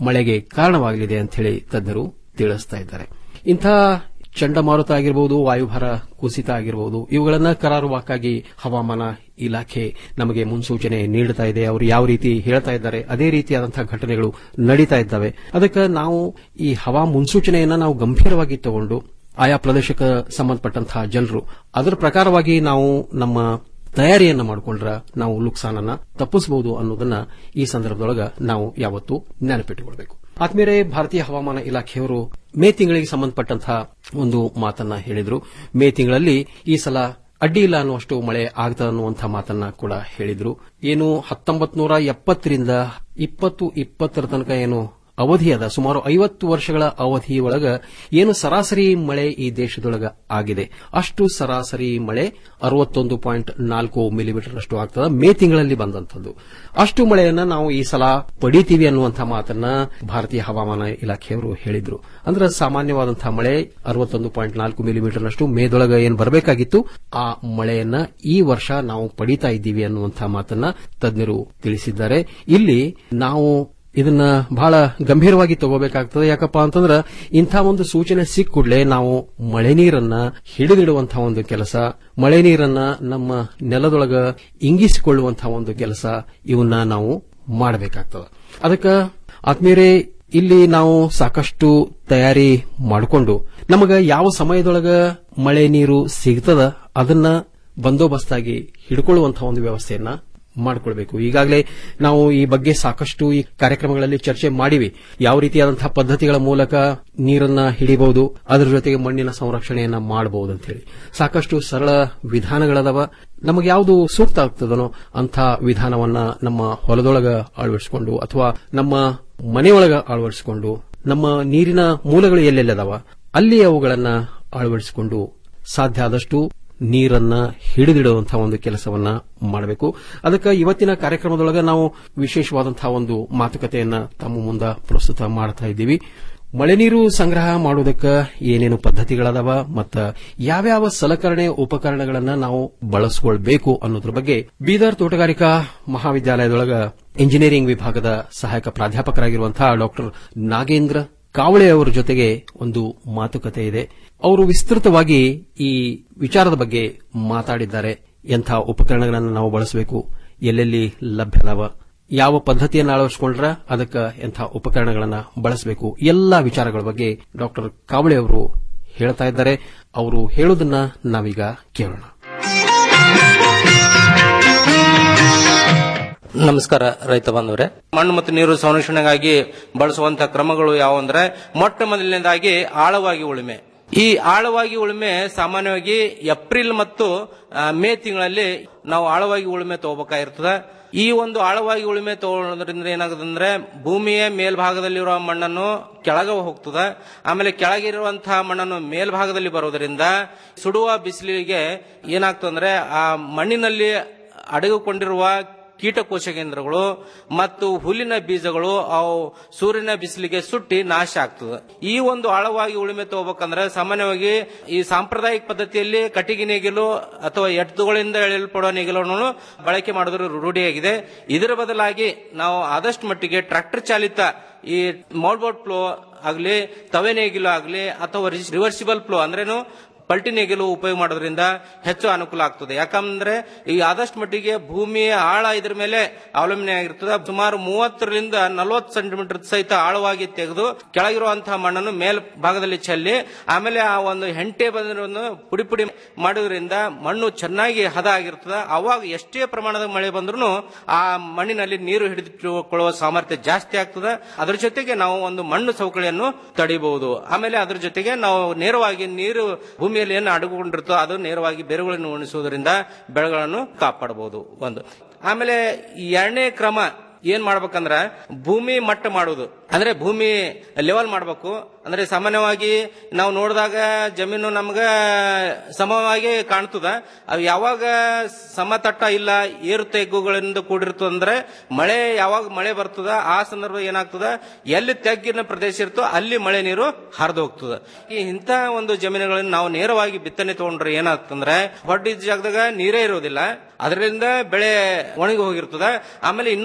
ಮಳೆಗೆ ಕಾರಣವಾಗಲಿದೆ ಅಂತ ಹೇಳಿ ತಜ್ಞರು ತಿಳಿಸ್ತಾ ಇದ್ದಾರೆ ಇಂಥ ಚಂಡಮಾರುತ ಆಗಿರಬಹುದು ವಾಯುಭಾರ ಕುಸಿತ ಆಗಿರಬಹುದು ಇವುಗಳನ್ನ ಕರಾರುವಾಕ್ಕಾಗಿ ಹವಾಮಾನ ಇಲಾಖೆ ನಮಗೆ ಮುನ್ಸೂಚನೆ ನೀಡುತ್ತಾ ಇದೆ ಅವರು ಯಾವ ರೀತಿ ಹೇಳ್ತಾ ಇದ್ದಾರೆ ಅದೇ ರೀತಿಯಾದಂತಹ ಘಟನೆಗಳು ನಡೀತಾ ಇದ್ದಾವೆ ಅದಕ್ಕೆ ನಾವು ಈ ಹವಾ ಮುನ್ಸೂಚನೆಯನ್ನ ನಾವು ಗಂಭೀರವಾಗಿ ತಗೊಂಡು ಆಯಾ ಪ್ರದೇಶಕ್ಕೆ ಸಂಬಂಧಪಟ್ಟಂತಹ ಜನರು ಅದರ ಪ್ರಕಾರವಾಗಿ ನಾವು ನಮ್ಮ ತಯಾರಿಯನ್ನ ಮಾಡಿಕೊಂಡ್ರ ನಾವು ಲುಕ್ಸಾನನ್ನ ತಪ್ಪಿಸಬಹುದು ಅನ್ನೋದನ್ನ ಈ ಸಂದರ್ಭದೊಳಗ ನಾವು ಯಾವತ್ತೂ ನೆನಪಿಟ್ಟುಕೊಳ್ಬೇಕು ಆದ್ಮೇಲೆ ಭಾರತೀಯ ಹವಾಮಾನ ಇಲಾಖೆಯವರು ಮೇ ತಿಂಗಳಿಗೆ ಸಂಬಂಧಪಟ್ಟಂತಹ ಒಂದು ಮಾತನ್ನ ಹೇಳಿದ್ರು ಮೇ ತಿಂಗಳಲ್ಲಿ ಈ ಸಲ ಅಡ್ಡಿ ಇಲ್ಲ ಅನ್ನುವಷ್ಟು ಮಳೆ ಆಗ್ತದ ಅನ್ನುವಂಥ ಮಾತನ್ನ ಕೂಡ ಹೇಳಿದ್ರು ಏನು ಹತ್ತೊಂಬತ್ ನೂರ ಎಪ್ಪತ್ತರಿಂದ ಇಪ್ಪತ್ತು ಇಪ್ಪತ್ತರ ತನಕ ಏನು ಅವಧಿ ಅದ ಸುಮಾರು ಐವತ್ತು ವರ್ಷಗಳ ಅವಧಿಯೊಳಗ ಏನು ಸರಾಸರಿ ಮಳೆ ಈ ದೇಶದೊಳಗ ಆಗಿದೆ ಅಷ್ಟು ಸರಾಸರಿ ಮಳೆ ಅರವತ್ತೊಂದು ಪಾಯಿಂಟ್ ನಾಲ್ಕು ಮಿಲಿಮೀಟರ್ ಅಷ್ಟು ಆಗ್ತದ ಮೇ ತಿಂಗಳಲ್ಲಿ ಬಂದಂತದ್ದು ಅಷ್ಟು ಮಳೆಯನ್ನ ನಾವು ಈ ಸಲ ಪಡಿತೀವಿ ಅನ್ನುವಂಥ ಮಾತನ್ನ ಭಾರತೀಯ ಹವಾಮಾನ ಇಲಾಖೆಯವರು ಹೇಳಿದ್ರು ಅಂದ್ರೆ ಸಾಮಾನ್ಯವಾದಂತಹ ಮಳೆ ಅರವತ್ತೊಂದು ಪಾಯಿಂಟ್ ನಾಲ್ಕು ಮಿಲಿಮೀಟರ್ನಷ್ಟು ಮೇದೊಳಗ ಏನ್ ಬರಬೇಕಾಗಿತ್ತು ಆ ಮಳೆಯನ್ನ ಈ ವರ್ಷ ನಾವು ಪಡಿತಾ ಇದ್ದೀವಿ ಅನ್ನುವಂಥ ಮಾತನ್ನ ತಜ್ಞರು ತಿಳಿಸಿದ್ದಾರೆ ಇಲ್ಲಿ ನಾವು ಇದನ್ನ ಬಹಳ ಗಂಭೀರವಾಗಿ ತಗೋಬೇಕಾಗ್ತದೆ ಯಾಕಪ್ಪ ಅಂತಂದ್ರೆ ಇಂಥ ಒಂದು ಸೂಚನೆ ಸಿಕ್ಕ ಕೂಡಲೇ ನಾವು ಮಳೆ ನೀರನ್ನ ಹಿಡಿದಿಡುವಂತಹ ಒಂದು ಕೆಲಸ ಮಳೆ ನೀರನ್ನ ನಮ್ಮ ನೆಲದೊಳಗ ಇಂಗಿಸಿಕೊಳ್ಳುವಂತಹ ಒಂದು ಕೆಲಸ ಇವನ್ನ ನಾವು ಮಾಡಬೇಕಾಗ್ತದೆ ಅದಕ್ಕೆ ಆತ್ಮೀಯರೇ ಇಲ್ಲಿ ನಾವು ಸಾಕಷ್ಟು ತಯಾರಿ ಮಾಡಿಕೊಂಡು ನಮಗ ಯಾವ ಸಮಯದೊಳಗ ಮಳೆ ನೀರು ಸಿಗ್ತದ ಅದನ್ನ ಬಂದೋಬಸ್ತಾಗಿ ಹಿಡ್ಕೊಳ್ಳುವಂತಹ ಒಂದು ವ್ಯವಸ್ಥೆಯನ್ನ ಮಾಡಿಕೊಳ್ಬೇಕು ಈಗಾಗಲೇ ನಾವು ಈ ಬಗ್ಗೆ ಸಾಕಷ್ಟು ಈ ಕಾರ್ಯಕ್ರಮಗಳಲ್ಲಿ ಚರ್ಚೆ ಮಾಡಿವಿ ಯಾವ ರೀತಿಯಾದಂತಹ ಪದ್ಧತಿಗಳ ಮೂಲಕ ನೀರನ್ನ ಹಿಡಿಬಹುದು ಅದರ ಜೊತೆಗೆ ಮಣ್ಣಿನ ಸಂರಕ್ಷಣೆಯನ್ನ ಮಾಡಬಹುದು ಅಂತ ಹೇಳಿ ಸಾಕಷ್ಟು ಸರಳ ವಿಧಾನಗಳದವ ನಮಗೆ ಯಾವುದು ಸೂಕ್ತ ಆಗ್ತದನೋ ಅಂಥ ವಿಧಾನವನ್ನ ನಮ್ಮ ಹೊಲದೊಳಗ ಅಳವಡಿಸಿಕೊಂಡು ಅಥವಾ ನಮ್ಮ ಮನೆಯೊಳಗ ಅಳವಡಿಸಿಕೊಂಡು ನಮ್ಮ ನೀರಿನ ಮೂಲಗಳು ಎಲ್ಲೆಲ್ಲದವ ಅಲ್ಲಿ ಅವುಗಳನ್ನ ಅಳವಡಿಸಿಕೊಂಡು ಸಾಧ್ಯ ಆದಷ್ಟು ನೀರನ್ನ ಹಿಡಿದಿಡುವಂತಹ ಒಂದು ಕೆಲಸವನ್ನ ಮಾಡಬೇಕು ಅದಕ್ಕೆ ಇವತ್ತಿನ ಕಾರ್ಯಕ್ರಮದೊಳಗ ನಾವು ವಿಶೇಷವಾದಂತಹ ಒಂದು ಮಾತುಕತೆಯನ್ನ ತಮ್ಮ ಮುಂದ ಪ್ರಸ್ತುತ ಮಾಡ್ತಾ ಇದ್ದೀವಿ ಮಳೆ ನೀರು ಸಂಗ್ರಹ ಮಾಡುವುದಕ್ಕೆ ಏನೇನು ಪದ್ಧತಿಗಳದಾವ ಮತ್ತ ಯಾವ್ಯಾವ ಸಲಕರಣೆ ಉಪಕರಣಗಳನ್ನ ನಾವು ಬಳಸಿಕೊಳ್ಬೇಕು ಅನ್ನೋದ್ರ ಬಗ್ಗೆ ಬೀದರ್ ತೋಟಗಾರಿಕಾ ಮಹಾವಿದ್ಯಾಲಯದೊಳಗ ಇಂಜಿನಿಯರಿಂಗ್ ವಿಭಾಗದ ಸಹಾಯಕ ಪ್ರಾಧ್ಯಾಪಕರಾಗಿರುವಂತಹ ಡಾಕ್ಟರ್ ನಾಗೇಂದ್ರ ಕಾವಳೆ ಅವರ ಜೊತೆಗೆ ಒಂದು ಮಾತುಕತೆ ಇದೆ ಅವರು ವಿಸ್ತೃತವಾಗಿ ಈ ವಿಚಾರದ ಬಗ್ಗೆ ಮಾತಾಡಿದ್ದಾರೆ ಎಂಥ ಉಪಕರಣಗಳನ್ನು ನಾವು ಬಳಸಬೇಕು ಎಲ್ಲೆಲ್ಲಿ ಲಭ್ಯದವ ಯಾವ ಪದ್ಧತಿಯನ್ನು ಅಳವಡಿಸಿಕೊಂಡ್ರ ಅದಕ್ಕೆ ಎಂಥ ಉಪಕರಣಗಳನ್ನು ಬಳಸಬೇಕು ಎಲ್ಲಾ ವಿಚಾರಗಳ ಬಗ್ಗೆ ಡಾಕ್ಟರ್ ಕಾವಳೆ ಅವರು ಹೇಳ್ತಾ ಇದ್ದಾರೆ ಅವರು ಹೇಳೋದನ್ನ ನಾವೀಗ ಕೇಳೋಣ ನಮಸ್ಕಾರ ರೈತ ಬಾಂಧವರೇ ಮಣ್ಣು ಮತ್ತು ನೀರು ಸಂರಕ್ಷಣೆಗಾಗಿ ಬಳಸುವಂತಹ ಕ್ರಮಗಳು ಯಾವುವಂದ್ರೆ ಮೊಟ್ಟ ಮೊದಲನೇದಾಗಿ ಆಳವಾಗಿ ಉಳುಮೆ ಈ ಆಳವಾಗಿ ಉಳುಮೆ ಸಾಮಾನ್ಯವಾಗಿ ಏಪ್ರಿಲ್ ಮತ್ತು ಆ, ಮೇ ತಿಂಗಳಲ್ಲಿ ನಾವು ಆಳವಾಗಿ ಉಳುಮೆ ತಗೋಬೇಕಾಗಿರ್ತದೆ ಈ ಒಂದು ಆಳವಾಗಿ ಉಳುಮೆ ತಗೊಳ್ಳೋದ್ರಿಂದ ಏನಾಗುತ್ತಂದ್ರೆ ಭೂಮಿಯ ಮೇಲ್ಭಾಗದಲ್ಲಿರುವ ಮಣ್ಣನ್ನು ಕೆಳಗೆ ಹೋಗ್ತದೆ ಆಮೇಲೆ ಕೆಳಗಿರುವಂತಹ ಮಣ್ಣನ್ನು ಮೇಲ್ಭಾಗದಲ್ಲಿ ಬರೋದ್ರಿಂದ ಸುಡುವ ಬಿಸಿಲಿಗೆ ಏನಾಗ್ತದಂದ್ರೆ ಆ ಮಣ್ಣಿನಲ್ಲಿ ಅಡಗಿಕೊಂಡಿರುವ ಕೀಟಕೋಶ ಕೇಂದ್ರಗಳು ಮತ್ತು ಹುಲ್ಲಿನ ಬೀಜಗಳು ಅವು ಸೂರ್ಯನ ಬಿಸಿಲಿಗೆ ಸುಟ್ಟಿ ನಾಶ ಆಗ್ತದೆ ಈ ಒಂದು ಆಳವಾಗಿ ಉಳುಮೆ ತಗೋಬೇಕಂದ್ರೆ ಸಾಮಾನ್ಯವಾಗಿ ಈ ಸಾಂಪ್ರದಾಯಿಕ ಪದ್ಧತಿಯಲ್ಲಿ ಕಟ್ಟಿಗೆ ನೇಗಿಲು ಅಥವಾ ಎತ್ತುಗಳಿಂದ ಎಳೆಯಲ್ಪಡುವ ನೇಗಿಲನ್ನು ಬಳಕೆ ಮಾಡೋದ್ರ ರೂಢಿಯಾಗಿದೆ ಇದರ ಬದಲಾಗಿ ನಾವು ಆದಷ್ಟು ಮಟ್ಟಿಗೆ ಟ್ರಾಕ್ಟರ್ ಚಾಲಿತ ಈ ಮೋಡ್ಬೋಟ್ ಫ್ಲೋ ಆಗಲಿ ತವೆ ನೇಗಿಲು ಆಗಲಿ ಅಥವಾ ರಿವರ್ಸಿಬಲ್ ಫ್ಲೋ ಅಂದ್ರೇನು ಪಲ್ಟಿ ನೇಗಿಲು ಉಪಯೋಗ ಮಾಡೋದ್ರಿಂದ ಹೆಚ್ಚು ಅನುಕೂಲ ಆಗ್ತದೆ ಯಾಕಂದ್ರೆ ಈ ಆದಷ್ಟು ಮಟ್ಟಿಗೆ ಭೂಮಿಯ ಆಳ ಇದ್ರ ಮೇಲೆ ಅವಲಂಬನೆ ಆಗಿರ್ತದೆ ಸುಮಾರು ಮೂವತ್ತರಿಂದ ನಲವತ್ತು ಸೆಂಟಿಮೀಟರ್ ಸಹಿತ ಆಳವಾಗಿ ತೆಗೆದು ಕೆಳಗಿರುವಂತಹ ಮಣ್ಣನ್ನು ಮೇಲ್ ಭಾಗದಲ್ಲಿ ಚೆಲ್ಲಿ ಆಮೇಲೆ ಆ ಒಂದು ಹೆಂಟೆ ಬಂದಿರೋದನ್ನು ಪುಡಿ ಪುಡಿ ಮಾಡೋದ್ರಿಂದ ಮಣ್ಣು ಚೆನ್ನಾಗಿ ಹದ ಆಗಿರ್ತದೆ ಅವಾಗ ಎಷ್ಟೇ ಪ್ರಮಾಣದ ಮಳೆ ಬಂದ್ರೂ ಆ ಮಣ್ಣಿನಲ್ಲಿ ನೀರು ಹಿಡಿದಿಟ್ಟುಕೊಳ್ಳುವ ಸಾಮರ್ಥ್ಯ ಜಾಸ್ತಿ ಆಗ್ತದೆ ಅದರ ಜೊತೆಗೆ ನಾವು ಒಂದು ಮಣ್ಣು ಸವಕಳಿಯನ್ನು ತಡಿಬಹುದು ಆಮೇಲೆ ಅದರ ಜೊತೆಗೆ ನಾವು ನೇರವಾಗಿ ನೀರು ಭೂಮಿಯಲ್ಲಿ ಏನು ಅಡಗಿಕೊಂಡಿರುತ್ತೋ ಅದು ನೇರವಾಗಿ ಬೇರುಗಳನ್ನು ಉಣಿಸುವುದರಿಂದ ಬೆಳೆಗಳನ್ನು ಕಾಪಾಡಬಹುದು ಒಂದು ಆಮೇಲೆ ಎರಡನೇ ಕ್ರಮ ಏನ್ ಮಾಡ್ಬೇಕಂದ್ರ ಭೂಮಿ ಮಟ್ಟ ಮಾಡುವುದು ಅಂದ್ರೆ ಭೂಮಿ ಲೆವೆಲ್ ಮಾಡಬೇಕು ಅಂದ್ರೆ ಸಾಮಾನ್ಯವಾಗಿ ನಾವು ನೋಡಿದಾಗ ಜಮೀನು ನಮ್ಗ ಸಮವಾಗಿ ಕಾಣ್ತದ ಅವು ಯಾವಾಗ ಸಮತಟ್ಟ ಇಲ್ಲ ಏರು ತೆಗ್ಗುಗಳಿಂದ ಕೂಡಿರ್ತದ ಅಂದ್ರೆ ಮಳೆ ಯಾವಾಗ ಮಳೆ ಬರ್ತದ ಆ ಸಂದರ್ಭ ಏನಾಗ್ತದ ಎಲ್ಲಿ ತೆಗ್ಗಿನ ಪ್ರದೇಶ ಇರ್ತೋ ಅಲ್ಲಿ ಮಳೆ ನೀರು ಹರಿದು ಹೋಗ್ತದ ಈ ಇಂಥ ಒಂದು ಜಮೀನುಗಳನ್ನು ನಾವು ನೇರವಾಗಿ ಬಿತ್ತನೆ ತಗೊಂಡ್ರೆ ಏನಾಗ್ತಂದ್ರೆ ಹೊಡ್ಡಿದ ಜಾಗದಾಗ ನೀರೇ ಇರೋದಿಲ್ಲ ಅದರಿಂದ ಬೆಳೆ ಒಣಗಿ ಹೋಗಿರ್ತದ ಆಮೇಲೆ ಇನ್ನೊಂದ್ ಕಡೆ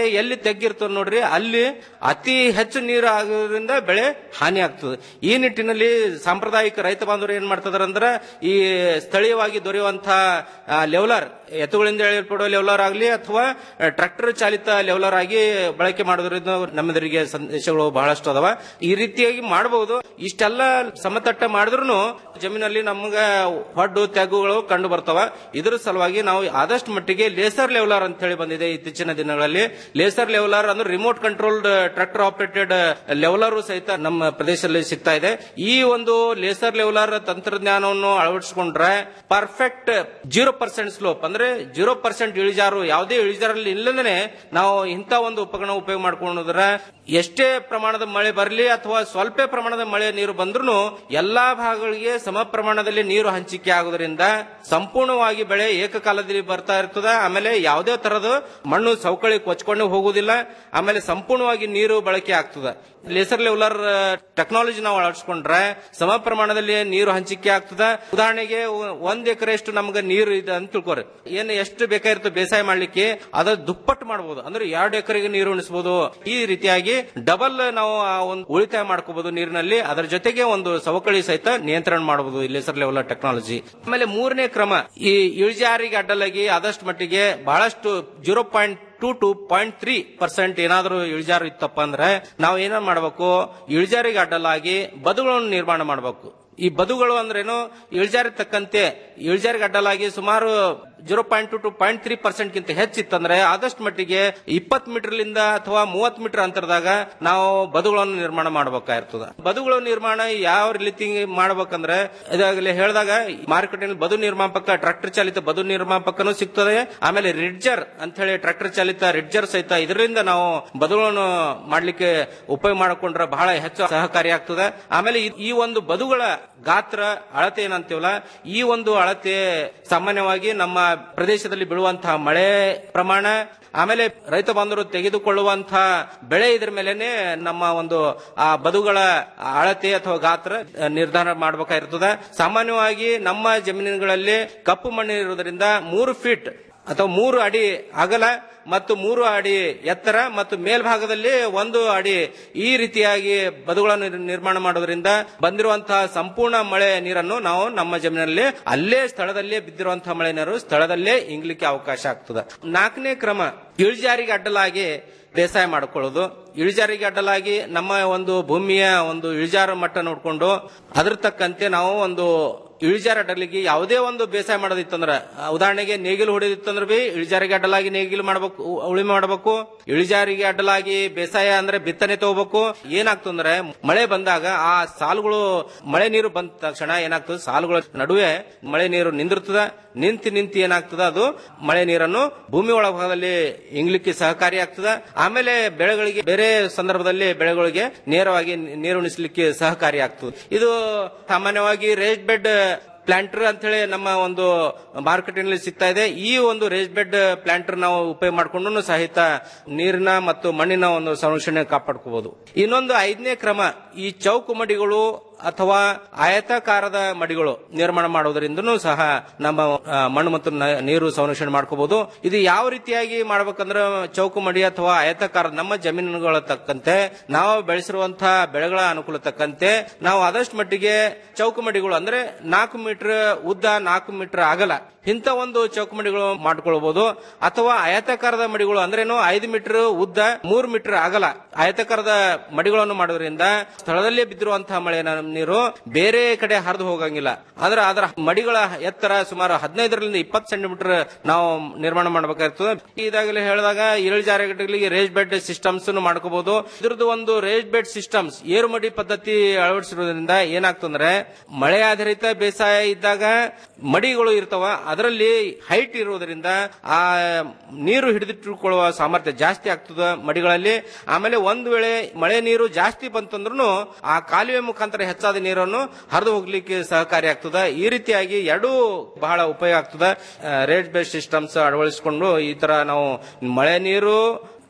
ಎಲ್ಲಿ ತೆಗ್ಗಿರ್ತದೆ ನೋಡ್ರಿ ಅಲ್ಲಿ ಅತಿ ಹೆಚ್ಚು ನೀರು ಆಗೋದ್ರಿಂದ ಬೆಳೆ ಹಾನಿ ಆಗ್ತದೆ ಈ ನಿಟ್ಟಿನಲ್ಲಿ ಸಾಂಪ್ರದಾಯಿಕ ರೈತ ಬಾಂಧವರು ಏನ್ ಮಾಡ್ತಿದಾರೆ ಅಂದ್ರೆ ಈ ಸ್ಥಳೀಯವಾಗಿ ದೊರೆಯುವಂತಹ ಲೆವಲರ್ ಎತ್ತುಗಳಿಂದ ಎಳೆಯಲ್ಪಡುವ ಲೆವಲರ್ ಆಗಲಿ ಅಥವಾ ಟ್ರಾಕ್ಟರ್ ಚಾಲಿತ ಲೆವಲರ್ ಆಗಿ ಬಳಕೆ ಮಾಡೋದ್ರಿಂದ ನಮ್ಮೆದುರಿಗೆ ಸಂದೇಶಗಳು ಬಹಳಷ್ಟು ಅದಾವ ಈ ರೀತಿಯಾಗಿ ಮಾಡಬಹುದು ಇಷ್ಟೆಲ್ಲ ಸಮತಟ್ಟ ಮಾಡಿದ್ರು ಜಮೀನಲ್ಲಿ ನಮ್ಗ ಹೊಡ್ಡು ತೆಗ್ಗುಗಳು ಕಂಡು ಬರ್ತಾವ ಇದ್ರ ಸಲುವಾಗಿ ನಾವು ಆದಷ್ಟು ಮಟ್ಟಿಗೆ ಲೇಸರ್ ಲೆವಲರ್ ಅಂತ ಹೇಳಿ ಬಂದಿದೆ ಇತ್ತೀಚಿನ ದಿನಗಳಲ್ಲಿ ಲೇಸರ್ ಲೆವಲರ್ ಅಂದ್ರೆ remote controlled tractor operated leveller ಸಹಿತ ನಮ್ಮ ಪ್ರದೇಶದಲ್ಲಿ ಸಿಗ್ತಾ ಇದೆ ಈ ಒಂದು ಲೇಸರ್ ಲೆವಲರ್ ತಂತ್ರಜ್ಞಾನವನ್ನು ಅಳವಡಿಸಿಕೊಂಡ್ರೆ ಪರ್ಫೆಕ್ಟ್ ಜೀರೋ ಪರ್ಸೆಂಟ್ ಸ್ಲೋಪ್ ಅಂದ್ರೆ ಜೀರೋ ಪರ್ಸೆಂಟ್ ಇಳಿಜಾರು ಯಾವುದೇ ಇಳಿಜಾರಲ್ಲಿ ಇಲ್ಲದೇ ನಾವು ಇಂಥ ಒಂದು ಉಪಕರಣ ಉಪಯೋಗ ಮಾಡ್ಕೊಂಡ್ರೆ ಎಷ್ಟೇ ಪ್ರಮಾಣದ ಮಳೆ ಬರಲಿ ಅಥವಾ ಸ್ವಲ್ಪ ಪ್ರಮಾಣದ ಮಳೆ ನೀರು ಬಂದ್ರೂ ಎಲ್ಲಾ ಭಾಗಗಳಿಗೆ ಸಮ ಪ್ರಮಾಣದಲ್ಲಿ ನೀರು ಹಂಚಿಕೆ ಆಗೋದ್ರಿಂದ ಸಂಪೂರ್ಣವಾಗಿ ಬೆಳೆ ಏಕಕಾಲದಲ್ಲಿ ಬರ್ತಾ ಇರ್ತದ ಆಮೇಲೆ ಯಾವುದೇ ತರದ ಮಣ್ಣು ಸವಕಳಿ ಕೊಚ್ಕೊಂಡು ಹೋಗುವುದಿಲ್ಲ ಆಮೇಲೆ ಸಂಪೂರ್ಣವಾಗಿ ನೀರು ಬಳಕೆ ಆಗ್ತದ ಲೇಸರ್ ಲೆವಲರ್ ಟೆಕ್ನಾಲಜಿ ನಾವು ಅಳವಡಿಸ್ಕೊಂಡ್ರೆ ಸಮ ಪ್ರಮಾಣದಲ್ಲಿ ನೀರು ಹಂಚಿಕೆ ಆಗ್ತದ ಉದಾಹರಣೆಗೆ ಒ- ಒಂದ್ ಎಕರೆಷ್ಟು ನಮ್ಗೆ ನೀರು ಇದೆ ಅಂತ ತಿಳ್ಕೊರಿ ಏನು ಎಷ್ಟು ಬೇಕಾಗಿರ್ತದೆ ಬೇಸಾಯ ಮಾಡ್ಲಿಕ್ಕೆ ಅದ ದುಪ್ಪಟ್ಟು ಮಾಡಬಹುದು ಅಂದ್ರೆ ಎರಡು ಎಕರೆಗೆ ನೀರು ಉಣಿಸಬಹುದು ಈ ರೀತಿಯಾಗಿ ಡಬಲ್ ನಾವು ಆ ಒಂದು ಉಳಿತಾಯ ಮಾಡ್ಕೋಬಹುದು ನೀರಿನಲ್ಲಿ ಅದರ ಜೊತೆಗೆ ಒಂದು ಸವಕಳಿ ಸಹಿತ ನಿಯಂತ್ರಣ ಮಾಡಬಹುದು ಲೇಸರ್ ಲೆವೆಲ್ ಟೆಕ್ನಾಲಜಿ ಆಮೇಲೆ ಮೂರನೇ ಕ್ರಮ ಈ ಇಳಿಜಾರಿಗೆ ಅಡ್ಡಲಾಗಿ ಆದಷ್ಟು ಮಟ್ಟಿಗೆ ಬಹಳಷ್ಟು zero point two to point three percent ಏನಾದರೂ ಇಳಿಜಾರು ಇತ್ತಪ್ಪ ಅಂದ್ರೆ ನಾವು ಏನ ಮಾಡಬೇಕು ಇಳಿಜಾರಿಗೆ ಅಡ್ಡಲಾಗಿ ಬದುಗಳನ್ನು ನಿರ್ಮಾಣ ಮಾಡಬೇಕು ಈ ಬದುಗಳು ಅಂದ್ರೇನು ಇಳಿಜಾರಿಗೆ ತಕ್ಕಂತೆ ಇಳಿಜಾರಿಗೆ ಅಡ್ಡಲಾಗಿ ಸುಮಾರು zero point two to point three percent ಗಿಂತ ಹೆಚ್ಚಿತ್ತಂದ್ರೆ ಆದಷ್ಟು ಮಟ್ಟಿಗೆ ಇಪ್ಪತ್ ಮೀಟರ್ಲಿಂದ ಅಥವಾ ಮೂವತ್ ಮೀಟರ್ ಅಂತರದಾಗ ನಾವು ಬದುಗಳನ್ನು ನಿರ್ಮಾಣ ಮಾಡಬೇಕಾಗಿರ್ತದ ಬದುಗಳ ನಿರ್ಮಾಣ ಯಾವ ರೀತಿ ಮಾಡ್ಬೇಕಂದ್ರೆ ಇದಾಗಲೇ ಹೇಳಿದಾಗ ಮಾರುಕಟ್ಟೆಯಲ್ಲಿ ಬದು ನಿರ್ಮಾಪಕ ಟ್ರಾಕ್ಟರ್ ಚಾಲಿತ ಬದು ನಿರ್ಮಾಪಕನೂ ಸಿಗ್ತದೆ ಆಮೇಲೆ ರಿಡ್ಜರ್ ಅಂತ ಹೇಳಿ ಟ್ರಾಕ್ಟರ್ ಚಾಲಿತ ರಿಡ್ಜರ್ ಸಹಿತ ಇದರಿಂದ ನಾವು ಬದುಗಳನ್ನು ಮಾಡ್ಲಿಕ್ಕೆ ಉಪಯೋಗ ಮಾಡಿಕೊಂಡ್ರೆ ಬಹಳ ಹೆಚ್ಚು ಸಹಕಾರಿಯಾಗ್ತದೆ ಆಮೇಲೆ ಈ- ಈ ಒಂದು ಬದುಗಳ ಗಾತ್ರ ಅಳತೆ ಏನಂತೀವಲ್ಲ ಈ ಒಂದು ಅಳತೆ ಸಾಮಾನ್ಯವಾಗಿ ನಮ್ಮ ಪ್ರದೇಶದಲ್ಲಿ ಬೀಳುವಂತಹ ಮಳೆ ಪ್ರಮಾಣ ಆಮೇಲೆ ರೈತ ಬಾಂಧವರು ತೆಗೆದುಕೊಳ್ಳುವಂತಹ ಬೆಳೆ ಇದ್ರ ಮೇಲೆನೆ ನಮ್ಮ ಒಂದು ಆ ಬದುಗಳ ಅಳತೆ ಅಥವಾ ಗಾತ್ರ ಆ, ನಿರ್ಧಾರ ಮಾಡಬೇಕಾಗಿರ್ತದೆ ಸಾಮಾನ್ಯವಾಗಿ ನಮ್ಮ ಜಮೀನುಗಳಲ್ಲಿ ಕಪ್ಪು ಮಣ್ಣು ಇರುವುದರಿಂದ ಮೂರು ಫೀಟ್ ಅಥವಾ ಮೂರು ಅಡಿ ಅಗಲ ಮತ್ತು ಮೂರು ಅಡಿ ಎತ್ತರ ಮತ್ತು ಮೇಲ್ಭಾಗದಲ್ಲಿ ಒಂದು ಅಡಿ ಈ ರೀತಿಯಾಗಿ ಬದುಗಳನ್ನು ನಿರ್- ನಿರ್ಮಾಣ ಮಾಡೋದ್ರಿಂದ ಬಂದಿರುವಂತಹ ಸಂಪೂರ್ಣ ಮಳೆ ನೀರನ್ನು ನಾವು ನಮ್ಮ ಜಮೀನಲ್ಲಿ ಅಲ್ಲೇ ಸ್ಥಳದಲ್ಲೇ ಬಿದ್ದಿರುವಂತಹ ಮಳೆ ನೀರು ಸ್ಥಳದಲ್ಲೇ ಇಂಗ್ಲಿಕ್ಕೆ ಅವಕಾಶ ಆಗ್ತದೆ ನಾಲ್ಕನೇ ಕ್ರಮ ಇಳಿಜಾರಿಗೆ ಅಡ್ಡಲಾಗಿ ಬೇಸಾಯ ಮಾಡಿಕೊಳ್ಳೋದು ಇಳಿಜಾರಿಗೆ ಅಡ್ಡಲಾಗಿ ನಮ್ಮ ಒಂದು ಭೂಮಿಯ ಒಂದು ಇಳಿಜಾರು ಮಟ್ಟ ನೋಡಿಕೊಂಡು ಅದ್ರ ತಕ್ಕಂತೆ ನಾವು ಒಂದು ಇಳಿಜಾರ ಅಡ್ಡಲಿಗೆ ಯಾವುದೇ ಒಂದು ಬೇಸಾಯ ಮಾಡೋದಿತ್ತಂದ್ರ ಆ, ಉದಾಹರಣೆಗೆ ನೇಗಿಲು ಹೊಡೆದಿತ್ತಂದ್ರ ಬಿ ಇಳಿಜಾರಿಗೆ ಅಡ್ಡಲಾಗಿ ನೇಗಿಲು ಮಾಡಬೇಕು ಉಳಿಮೆ ಮಾಡಬೇಕು ಇಳಿಜಾರಿಗೆ ಅಡ್ಡಲಾಗಿ ಬೇಸಾಯ ಅಂದ್ರೆ ಬಿತ್ತನೆ ತಗೋಬೇಕು ಏನಾಗ್ತಂದ್ರೆ ಮಳೆ ಬಂದಾಗ ಆ ಸಾಲುಗಳು ಮಳೆ ನೀರು ಬಂದ ತಕ್ಷಣ ಏನಾಗ್ತದೆ ಸಾಲುಗಳ ನಡುವೆ ಮಳೆ ನೀರು ನಿಂದಿರ್ತದ ನಿಂತು ನಿಂತು ಏನಾಗ್ತದ ಅದು ಮಳೆ ನೀರನ್ನು ಭೂಮಿ ಒಳಭಾಗದಲ್ಲಿ ಇಂಗ್ಲಿಕ್ಕೆ ಸಹಕಾರಿ ಆಗ್ತದ ಆಮೇಲೆ ಬೆಳೆಗಳಿಗೆ ಬೇರೆ ಸಂದರ್ಭದಲ್ಲಿ ಬೆಳೆಗಳಿಗೆ ನೇರವಾಗಿ ನೀರುಣಿಸಲಿಕ್ಕೆ ಸಹಕಾರಿ ಆಗ್ತದೆ ಇದು ಸಾಮಾನ್ಯವಾಗಿ ರೇಸ್ ಬೆಡ್ ಪ್ಲಾಂಟರ್ ಅಂತ ಹೇಳಿ ನಮ್ಮ ಒಂದು ಮಾರುಕಟ್ಟೆನಲ್ಲಿ ಸಿಗ್ತಾ ಇದೆ ಈ ಒಂದು ರೇಸ್ ಬೆಡ್ ಪ್ಲಾಂಟರ್ ನಾವು ಉಪಯೋಗ ಮಾಡಿಕೊಂಡು ಸಹಿತ ನೀರಿನ ಮತ್ತು ಮಣ್ಣಿನ ಒಂದು ಸಂರಕ್ಷಣೆ ಕಾಪಾಡ್ಕೋಬಹುದು ಇನ್ನೊಂದು ಐದನೇ ಕ್ರಮ ಈ ಚೌಕು ಮಡಿಗಳು ಅಥವಾ ಆಯತಾಕಾರದ ಮಡಿಗಳು ನಿರ್ಮಾಣ ಮಾಡೋದ್ರಿಂದನೂ ಸಹ ನಮ್ಮ ಆ, ಮಣ್ಣು ಮತ್ತು ನ- ನೀರು ಸಂರಕ್ಷಣೆ ಮಾಡ್ಕೋಬಹುದು ಇದು ಯಾವ ರೀತಿಯಾಗಿ ಮಾಡ್ಬೇಕಂದ್ರೆ ಚೌಕು ಮಡಿ ಅಥವಾ ಆಯತಾಕಾರದ ನಮ್ಮ ಜಮೀನುಗಳ ತಕ್ಕಂತೆ ನಾವು ಬೆಳೆಸಿರುವಂತಹ ಬೆಳೆಗಳ ಅನುಕೂಲ ತಕ್ಕಂತೆ ನಾವು ಆದಷ್ಟು ಮಟ್ಟಿಗೆ ಚೌಕು ಮಡಿಗಳು ಅಂದ್ರೆ ನಾಲ್ಕು ಮೀಟರ್ ಉದ್ದ ನಾಲ್ಕು ಮೀಟರ್ ಅಗಲ ಇಂಥ ಒಂದು ಚೌಕು ಮಡಿಗಳು ಮಾಡ್ಕೊಳ್ಬಹುದು ಅಥವಾ ಆಯತಾಕಾರದ ಮಡಿಗಳು ಅಂದ್ರೇನು ಐದು ಮೀಟರ್ ಉದ್ದ ಮೂರು ಮೀಟರ್ ಅಗಲ ಆಯತಾಕಾರದ ಮಡಿಗಳನ್ನು ಮಾಡೋದ್ರಿಂದ ಸ್ಥಳದಲ್ಲೇ ಬಿದ್ದಿರುವಂತಹ ಮಳೆ ನೀರು ಬೇರೆ ಕಡೆ ಹರಿದು ಹೋಗಂಗಿಲ್ಲ ಆದ್ರೆ ಅದರ ಮಡಿಗಳ ಎತ್ತರ ಸುಮಾರು ಹದಿನೈದರಿಂದ ಇಪ್ಪತ್ತು ಸೆಂಟಿಮೀಟರ್ ನಾವು ನಿರ್ಮಾಣ ಮಾಡಬೇಕಾಗ್ತದೆ ಇದಾಗಲೇ ಹೇಳಿದಾಗ ಇಳಿಜಾರುಗಳಿಗೆ ರೇಸ್ ಬೆಡ್ ಸಿಸ್ಟಮ್ಸ್ ಮಾಡ್ಕೋಬಹುದು ಇದ್ರದ್ದು ಒಂದು ರೇಸ್ ಬೆಡ್ ಸಿಸ್ಟಮ್ಸ್ ಏರುಮಡಿ ಪದ್ಧತಿ ಅಳವಡಿಸಿರೋದ್ರಿಂದ ಏನಾಗ್ತಂದ್ರೆ ಮಳೆ ಆಧಾರಿತ ಬೇಸಾಯ ಇದ್ದಾಗ ಮಡಿಗಳು ಇರ್ತಾವ ಅದರಲ್ಲಿ ಹೈಟ್ ಇರೋದ್ರಿಂದ ಆ ನೀರು ಹಿಡಿದಿಟ್ಟುಕೊಳ್ಳುವ ಸಾಮರ್ಥ್ಯ ಜಾಸ್ತಿ ಆಗ್ತದ ಮಡಿಗಳಲ್ಲಿ ಆಮೇಲೆ ಒಂದು ವೇಳೆ ಮಳೆ ನೀರು ಜಾಸ್ತಿ ಬಂತಂದ್ರೂ ಆ ಕಾಲುವೆ ಮುಖಾಂತರ ಹೆಚ್ಚಾದ ನೀರನ್ನು ಹರಿದು ಹೋಗ್ಲಿಕ್ಕೆ ಸಹಕಾರಿ ಆಗ್ತದ ಈ ರೀತಿಯಾಗಿ ಎರಡೂ ಬಹಳ ಉಪಯೋಗ ಆಗ್ತದ ರೇಟ್ ಬೇಸ್ ಸಿಸ್ಟಮ್ಸ್ ಅಳವಡಿಸಿಕೊಂಡು ಈ ತರ ನಾವು ಮಳೆ ನೀರು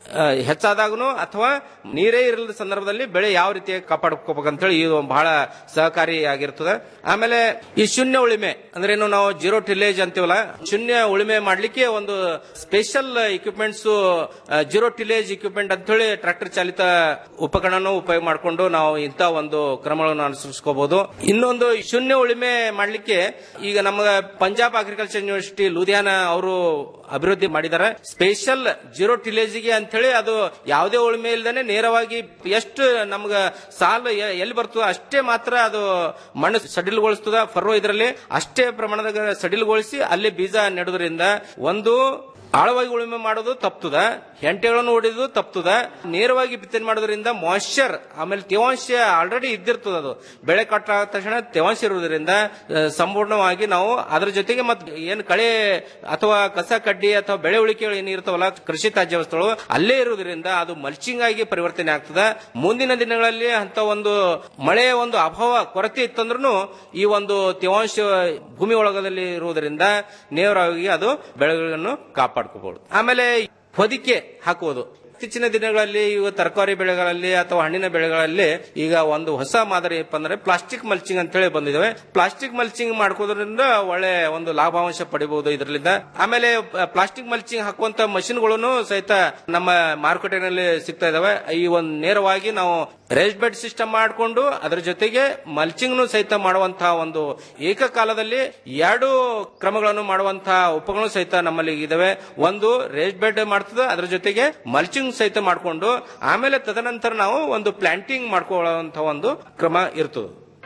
ಆ, ಹೆಚ್ಚಾದಾಗನು ಅಥವಾ ನೀರೇ ಇರಲಿಲ್ಲ ಸಂದರ್ಭದಲ್ಲಿ ಬೆಳೆ ಯಾವ ರೀತಿ ಕಾಪಾಡ್ಕೋಬೇಕಂತೇಳಿ ಇದು ಬಹಳ ಸಹಕಾರಿಯಾಗಿರ್ತದೆ ಆಮೇಲೆ ಈ ಶೂನ್ಯ ಉಳಿಮೆ ಅಂದ್ರೆ ಏನು ನಾವು ಜೀರೋ ಟಿಲೇಜ್ ಅಂತೀವಲ್ಲ ಶೂನ್ಯ ಉಳಿಮೆ ಮಾಡ್ಲಿಕ್ಕೆ ಒಂದು special equipments zero tillage equipment ಅಂತ ಹೇಳಿ ಟ್ರಾಕ್ಟರ್ ಚಾಲಿತ ಉಪಕರಣನೂ ಉಪಯೋಗ ಮಾಡಿಕೊಂಡು ನಾವು ಇಂಥ ಒಂದು ಕ್ರಮಗಳನ್ನು ಅನುಸರಿಸ್ಕೋಬಹುದು ಇನ್ನೊಂದು ಶೂನ್ಯ ಉಳಿಮೆ ಮಾಡ್ಲಿಕ್ಕೆ ಈಗ ನಮ್ಮ ಪಂಜಾಬ್ ಅಗ್ರಿಕಲ್ಚರ್ ಯೂನಿವರ್ಸಿಟಿ ಲೂಧಿಯಾನ ಅವರು ಅಭಿವೃದ್ಧಿ ಮಾಡಿದ್ದಾರೆ ಸ್ಪೆಷಲ್ ಜೀರೋ ಟಿಲೇಜ್ಗೆ ಅಂತ ಹೇಳಿ ಅದು ಯಾವುದೇ ಉಳಿಮೆ ಇಲ್ದೇನೆ ನೇರವಾಗಿ ಎಷ್ಟು ನಮ್ಗ ಸಾಲ ಎ- ಎಲ್ಲಿ ಬರ್ತದೋ ಅಷ್ಟೇ ಮಾತ್ರ ಅದು ಮಣ್ಣು ಸಡಿಲಗೊಳಿಸ್ತದ ಫರ್ರೋ ಇದರಲ್ಲಿ ಅಷ್ಟೇ ಪ್ರಮಾಣದಾಗ ಸಡಿಲಗೊಳಿಸಿ ಅಲ್ಲಿ ಬೀಜ ನೆಡೋದ್ರಿಂದ ಒಂದು ಆಳವಾಗಿ ಉಳುಮೆ ಮಾಡೋದು ತಪ್ತದ ಹೆಂಟೆಗಳನ್ನು ಹೊಡೆದು ತಪ್ತದ ನೇರವಾಗಿ ಬಿತ್ತನೆ ಮಾಡೋದ್ರಿಂದ ಮಾಯ್ಶ್ಚರ್ ಆಮೇಲೆ ತೇವಾಂಶ ಆಲ್ರೆಡಿ ಇದ್ದಿರ್ತದ ಅದು ಬೆಳೆ ಕಟ್ಟ ಆದ ತಕ್ಷಣ ತೇವಾಂಶ ಇರುವುದರಿಂದ ಆ, ಸಂಪೂರ್ಣವಾಗಿ ನಾವು ಅದರ ಜೊತೆಗೆ ಮತ್ತೆ ಏನು ಕಳೆ ಅಥವಾ ಕಸ ಕಡ್ಡಿ ಅಥವಾ ಬೆಳೆ ಉಳಿಕೆಗಳು ಏನು ಇರ್ತಾವಲ್ಲ ಕೃಷಿ ತ್ಯಾಜ್ಯ ವಸ್ತುಗಳು ಅಲ್ಲೇ ಇರುವುದರಿಂದ ಅದು ಮಲ್ಚಿಂಗ್ ಆಗಿ ಪರಿವರ್ತನೆ ಆಗ್ತದೆ ಮುಂದಿನ ದಿನಗಳಲ್ಲಿ ಅಂತ ಒಂದು ಮಳೆಯ ಒಂದು ಅಭಾವ ಕೊರತೆ ಇತ್ತಂದ್ರೂ ಈ ಒಂದು ತೇವಾಂಶ ಭೂಮಿ ಒಳಗದಲ್ಲಿ ಇರುವುದರಿಂದ ನೇರವಾಗಿ ಅದು ಬೆಳೆಗಳನ್ನು ಕಾಪಾಡ್ಕೋಬಹುದು ಆಮೇಲೆ ಹೊದಿಕೆ ಹಾಕುವುದು ಇತ್ತೀಚಿನ ದಿನಗಳಲ್ಲಿ ಇವು ತರಕಾರಿ ಬೆಳೆಗಳಲ್ಲಿ ಅಥವಾ ಹಣ್ಣಿನ ಬೆಳೆಗಳಲ್ಲಿ ಈಗ ಒಂದು ಹೊಸ ಮಾದರಿ ಏನಪ್ಪ ಅಂದ್ರೆ ಪ್ಲಾಸ್ಟಿಕ್ ಮಲ್ಚಿಂಗ್ ಅಂತ ಹೇಳಿ ಬಂದಿದ್ದಾವೆ ಪ್ಲಾಸ್ಟಿಕ್ ಮಲ್ಚಿಂಗ್ ಮಾಡ್ಕೋದ್ರಿಂದ ಒಳ್ಳೆ ಒಂದು ಲಾಭಾಂಶ ಪಡಿಬಹುದು ಇದರಿಂದ ಆಮೇಲೆ ಪ್ಲಾಸ್ಟಿಕ್ ಮಲ್ಚಿಂಗ್ ಹಾಕುವಂತ ಮಷಿನ್ಗಳನ್ನು ಸಹಿತ ನಮ್ಮ ಮಾರುಕಟ್ಟೆನಲ್ಲಿ ಸಿಗ್ತಾ ಇದಾವೆ ಈ ಒಂದು ನೇರವಾಗಿ ನಾವು ರೇಸ್ ಬೆಡ್ ಸಿಸ್ಟಮ್ ಮಾಡಿಕೊಂಡು ಅದರ ಜೊತೆಗೆ ಮಲ್ಚಿಂಗ್ ಸಹಿತ ಮಾಡುವಂತಹ ಒಂದು ಏಕಕಾಲದಲ್ಲಿ ಎರಡು ಕ್ರಮಗಳನ್ನು ಮಾಡುವಂತಹ ಉಪಕರಣ ಸಹಿತ ನಮ್ಮಲ್ಲಿ ಇದಾವೆ ಒಂದು ರೇಸ್ ಬೆಡ್ ಮಾಡ್ತದೆ ಅದರ ಜೊತೆಗೆ ಮಲ್ಚಿಂಗ್ ಸಹಿತ ಮಾಡಿಕೊಂಡು ಆಮೇಲೆ ತದನಂತರ ನಾವು ಒಂದು ಪ್ಲಾಂಟಿಂಗ್ ಮಾಡ್ಕೊಳ್ಳುವಂತಹ ಒಂದು ಕ್ರಮ ಇರ್ತದೆ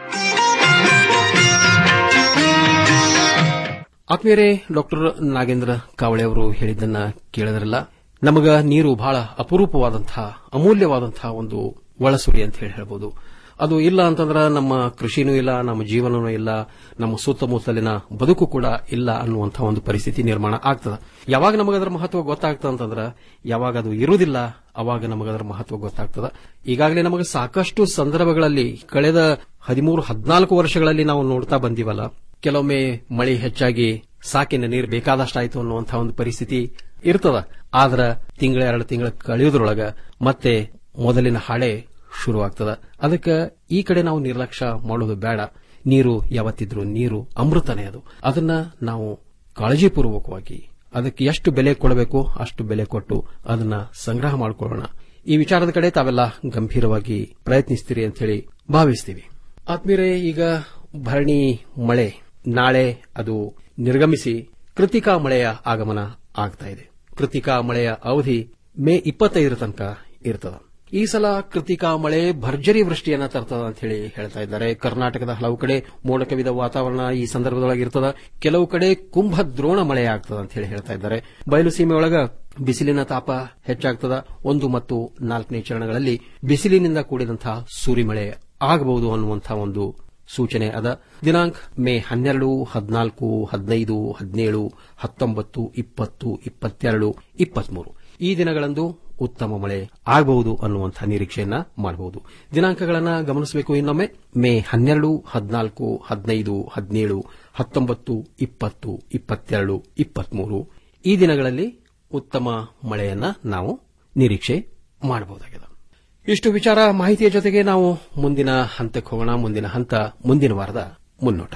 ಆತ್ಮೀಯರೇ ಡಾಕ್ಟರ್ ನಾಗೇಂದ್ರ ಕಾವಳೆ ಅವರು ಹೇಳಿದ್ದನ್ನ ಕೇಳಿದ್ರಲ್ಲ ನಮಗ ನೀರು ಬಹಳ ಅಪರೂಪವಾದಂತಹ ಅಮೂಲ್ಯವಾದಂತಹ ಒಂದು ಒಳಸುರಿ ಅಂತ ಹೇಳಿ ಹೇಳ್ಬೋದು ಅದು ಇಲ್ಲ ಅಂತಂದ್ರ ನಮ್ಮ ಕೃಷಿನೂ ಇಲ್ಲ ನಮ್ಮ ಜೀವನನೂ ಇಲ್ಲ ನಮ್ಮ ಸುತ್ತಮುತ್ತಲಿನ ಬದುಕು ಕೂಡ ಇಲ್ಲ ಅನ್ನುವಂತಹ ಒಂದು ಪರಿಸ್ಥಿತಿ ನಿರ್ಮಾಣ ಆಗ್ತದ ಯಾವಾಗ ನಮಗದರ ಮಹತ್ವ ಗೊತ್ತಾಗ್ತದ ಅಂತಂದ್ರ ಯಾವಾಗ ಅದು ಇರುವುದಿಲ್ಲ ಅವಾಗ ನಮಗದರ ಮಹತ್ವ ಗೊತ್ತಾಗ್ತದ ಈಗಾಗಲೇ ನಮಗೆ ಸಾಕಷ್ಟು ಸಂದರ್ಭಗಳಲ್ಲಿ ಕಳೆದ ಹದಿಮೂರು ಹದಿನಾಲ್ಕು ವರ್ಷಗಳಲ್ಲಿ ನಾವು ನೋಡ್ತಾ ಬಂದಿವಲ್ಲ ಕೆಲವೊಮ್ಮೆ ಮಳೆ ಹೆಚ್ಚಾಗಿ ಸಾಕಿನ ನೀರು ಬೇಕಾದಷ್ಟಾಯ್ತು ಅನ್ನುವಂತಹ ಒಂದು ಪರಿಸ್ಥಿತಿ ಇರ್ತದ ಆದ್ರ ತಿಂಗಳ ಎರಡು ತಿಂಗಳ ಕಳೆಯುವುದ್ರೊಳಗ ಮತ್ತೆ ಮೊದಲಿನ ಹಾಳೆ ಶುರುವಾಗ್ತದ ಅದಕ್ಕೆ ಈ ಕಡೆ ನಾವು ನಿರ್ಲಕ್ಷ್ಯ ಮಾಡೋದು ಬೇಡ ನೀರು ಯಾವತ್ತಿದ್ರು ನೀರು ಅಮೃತನೇ ಅದು ಅದನ್ನ ನಾವು ಕಾಳಜಿಪೂರ್ವಕವಾಗಿ ಅದಕ್ಕೆ ಎಷ್ಟು ಬೆಲೆ ಕೊಡಬೇಕು ಅಷ್ಟು ಬೆಲೆ ಕೊಟ್ಟು ಅದನ್ನ ಸಂಗ್ರಹ ಮಾಡಿಕೊಳ್ಳೋಣ ಈ ವಿಚಾರದ ಕಡೆ ತಾವೆಲ್ಲ ಗಂಭೀರವಾಗಿ ಪ್ರಯತ್ನಿಸ್ತೀರಿ ಅಂತ ಹೇಳಿ ಭಾವಿಸ್ತೀವಿ ಆತ್ಮೀಯರೇ ಈಗ ಭರಣಿ ಮಳೆ ನಾಳೆ ಅದು ನಿರ್ಗಮಿಸಿ ಕೃತಿಕಾ ಮಳೆಯ ಆಗಮನ ಆಗ್ತಾ ಇದೆ ಕೃತಿಕಾ ಮಳೆಯ ಅವಧಿ ಮೇ ಇಪ್ಪತ್ತೈದರ ತನಕ ಇರ್ತದ ಈ ಸಲ ಕೃತಿಕಾ ಮಳೆ ಭರ್ಜರಿ ವೃಷ್ಟಿಯನ್ನ ತರ್ತದ ಅಂತ ಹೇಳಿ ಹೇಳ್ತಾ ಇದ್ದಾರೆ ಕರ್ನಾಟಕದ ಹಲವು ಕಡೆ ಮೋಡ ಕವಿದ ವಾತಾವರಣ ಈ ಸಂದರ್ಭದೊಳಗೆ ಇರ್ತದ ಕೆಲವು ಕಡೆ ಕುಂಭ ದ್ರೋಣ ಮಳೆ ಆಗ್ತದ ಅಂತ ಹೇಳಿ ಹೇಳ್ತಾ ಇದ್ದಾರೆ ಬಯಲು ಸೀಮೆ ಒಳಗ ಬಿಸಿಲಿನ ತಾಪ ಹೆಚ್ಚಾಗ್ತದ ಒಂದು ಮತ್ತು ನಾಲ್ಕನೇ ಚರಣಗಳಲ್ಲಿ ಬಿಸಿಲಿನಿಂದ ಕೂಡಿದಂತಹ ಸೂರಿಮಳೆ ಆಗಬಹುದು ಅನ್ನುವಂತಹ ಒಂದು ಸೂಚನೆ ಅದ ದಿನಾಂಕ ಮೇ ಹನ್ನೆರಡು ಹದಿನಾಲ್ಕು ಹದಿನೈದು ಹದಿನೇಳು ಹತ್ತೊಂಬತ್ತು ಇಪ್ಪತ್ತು ಇಪ್ಪತ್ತೆರಡು ಇಪ್ಪತ್ಮೂರು ಈ ದಿನಗಳಂದು ಉತ್ತಮ ಮಳೆ ಆಗಬಹುದು ಅನ್ನುವಂತಹ ನಿರೀಕ್ಷೆಯನ್ನ ಮಾಡಬಹುದು ದಿನಾಂಕಗಳನ್ನ ಗಮನಿಸಬೇಕು ಇನ್ನೊಮ್ಮೆ ಮೇ ಹನ್ನೆರಡು ಹದಿನಾಲ್ಕು ಹದಿನೈದು ಹದಿನೇಳು ಹತ್ತೊಂಬತ್ತು ಇಪ್ಪತ್ತು ಇಪ್ಪತ್ತೆರಡು ಇಪ್ಪತ್ಮೂರು ಈ ದಿನಗಳಲ್ಲಿ ಉತ್ತಮ ಮಳೆಯನ್ನ ನಾವು ನಿರೀಕ್ಷೆ ಮಾಡಬಹುದಾಗಿದೆ ಇಷ್ಟು ವಿಚಾರ ಮಾಹಿತಿಯ ಜೊತೆಗೆ ನಾವು ಮುಂದಿನ ಹಂತಕ್ಕೆ ಹೋಗೋಣ ಮುಂದಿನ ಹಂತ ಮುಂದಿನ ವಾರದ ಮುನ್ನೋಟ